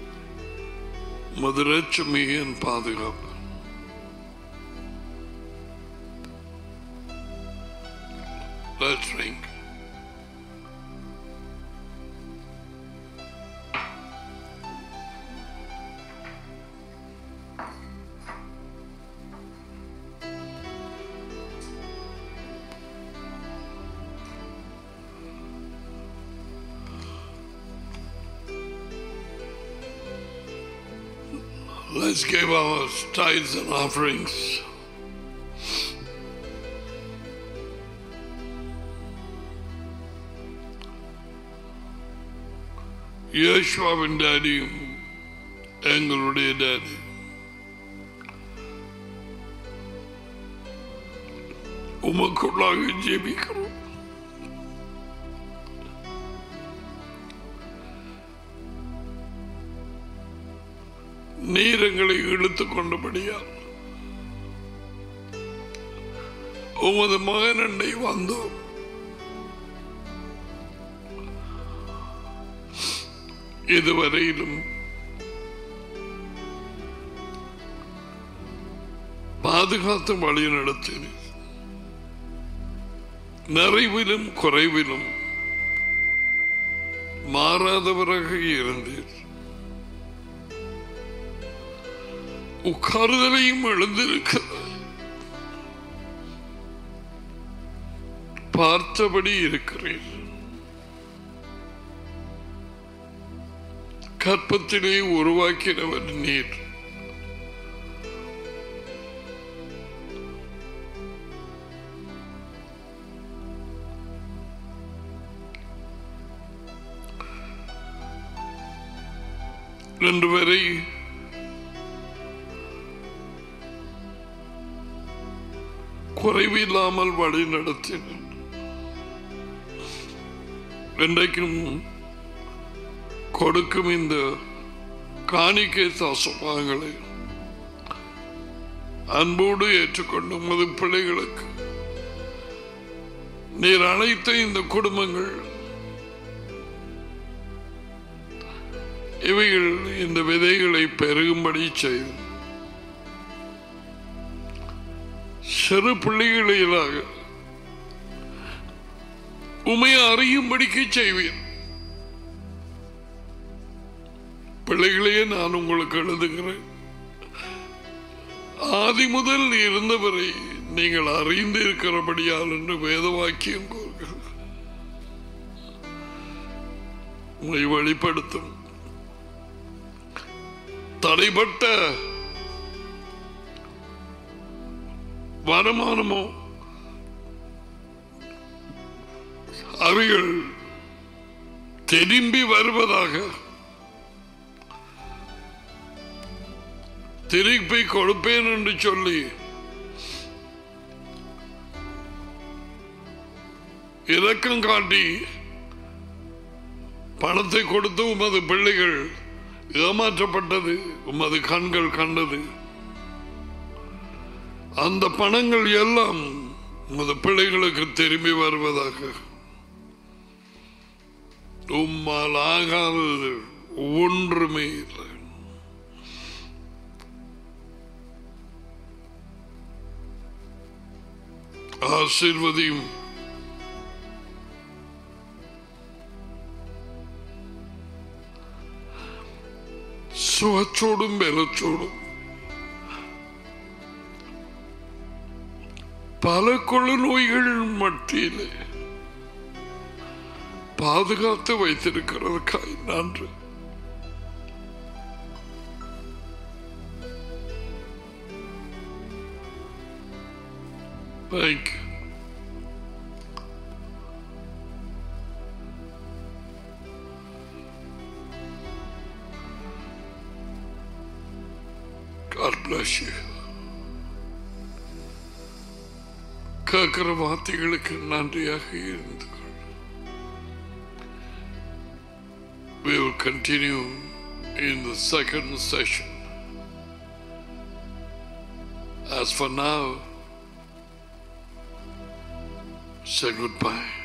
மதுரட்சுமி என் பாதுகாப்பு Let's drink. Let's give our tithes and offerings. യേശുവിൻ ഡാഡിയും എങ്ങളുടെ ഡാഡി உமக்குள்ளாக ஜெபிக்கிறோம் நீர் எங்களை இழுத்துக் கொண்டபடியால் உமது மகனண்டை வந்தோம் இதுவரையிலும் பாதுகாத்து வழி நடத்தினீர் நிறைவிலும் குறைவிலும் மாறாதவராக இருந்தீர் உட்கார்தலையும் எழுந்திருக்கிறார் பார்த்தபடி இருக்கிறேன் கற்பத்திலே உருவாக்கினவர் நீர் ரெண்டு பேரை குறைவில்லாமல் வழி நடத்தினார் இன்றைக்கும் கொடுக்கும் இந்த காணிக்கை தாசமாங்களை அன்போடு ஏற்றுக்கொண்டு உமது பிள்ளைகளுக்கு நீர் அழைத்த இந்த குடும்பங்கள் இவைகள் இந்த விதைகளை பெருகும்படி செய்து சிறு பிள்ளைகளாக உமை அறியும்படிக்கு செய்வேன் பிள்ளைகளையே நான் உங்களுக்கு எழுதுகிறேன் ஆதி முதல் இருந்தவரை நீங்கள் அறிந்து இருக்கிறபடியால் என்று வேத வாக்கியம் கூறுகிறது உங்களை வெளிப்படுத்தும் தடைப்பட்ட வருமானமோ அவைகள் திரும்பி வருவதாக திருப்பி கொடுப்பேன் என்று சொல்லி இரக்கம் காட்டி பணத்தை கொடுத்து உமது பிள்ளைகள் ஏமாற்றப்பட்டது உமது கண்கள் கண்டது அந்த பணங்கள் எல்லாம் உமது பிள்ளைகளுக்கு திரும்பி வருவதாக உம்மால் ஆகாதது ஒன்றுமே இல்லை ஆசிர்வதியும் சுவச்சோடும் பலச்சோடும் பல கொள்ள நோய்கள் மத்தியிலே பாதுகாத்து வைத்திருக்கிறதுக்காய் நன்று Thank you. God bless you. கேட்கிற வார்த்தைகளுக்கு நன்றியாக இருந்து கொள். We will continue in the second session. As for now, say goodbye.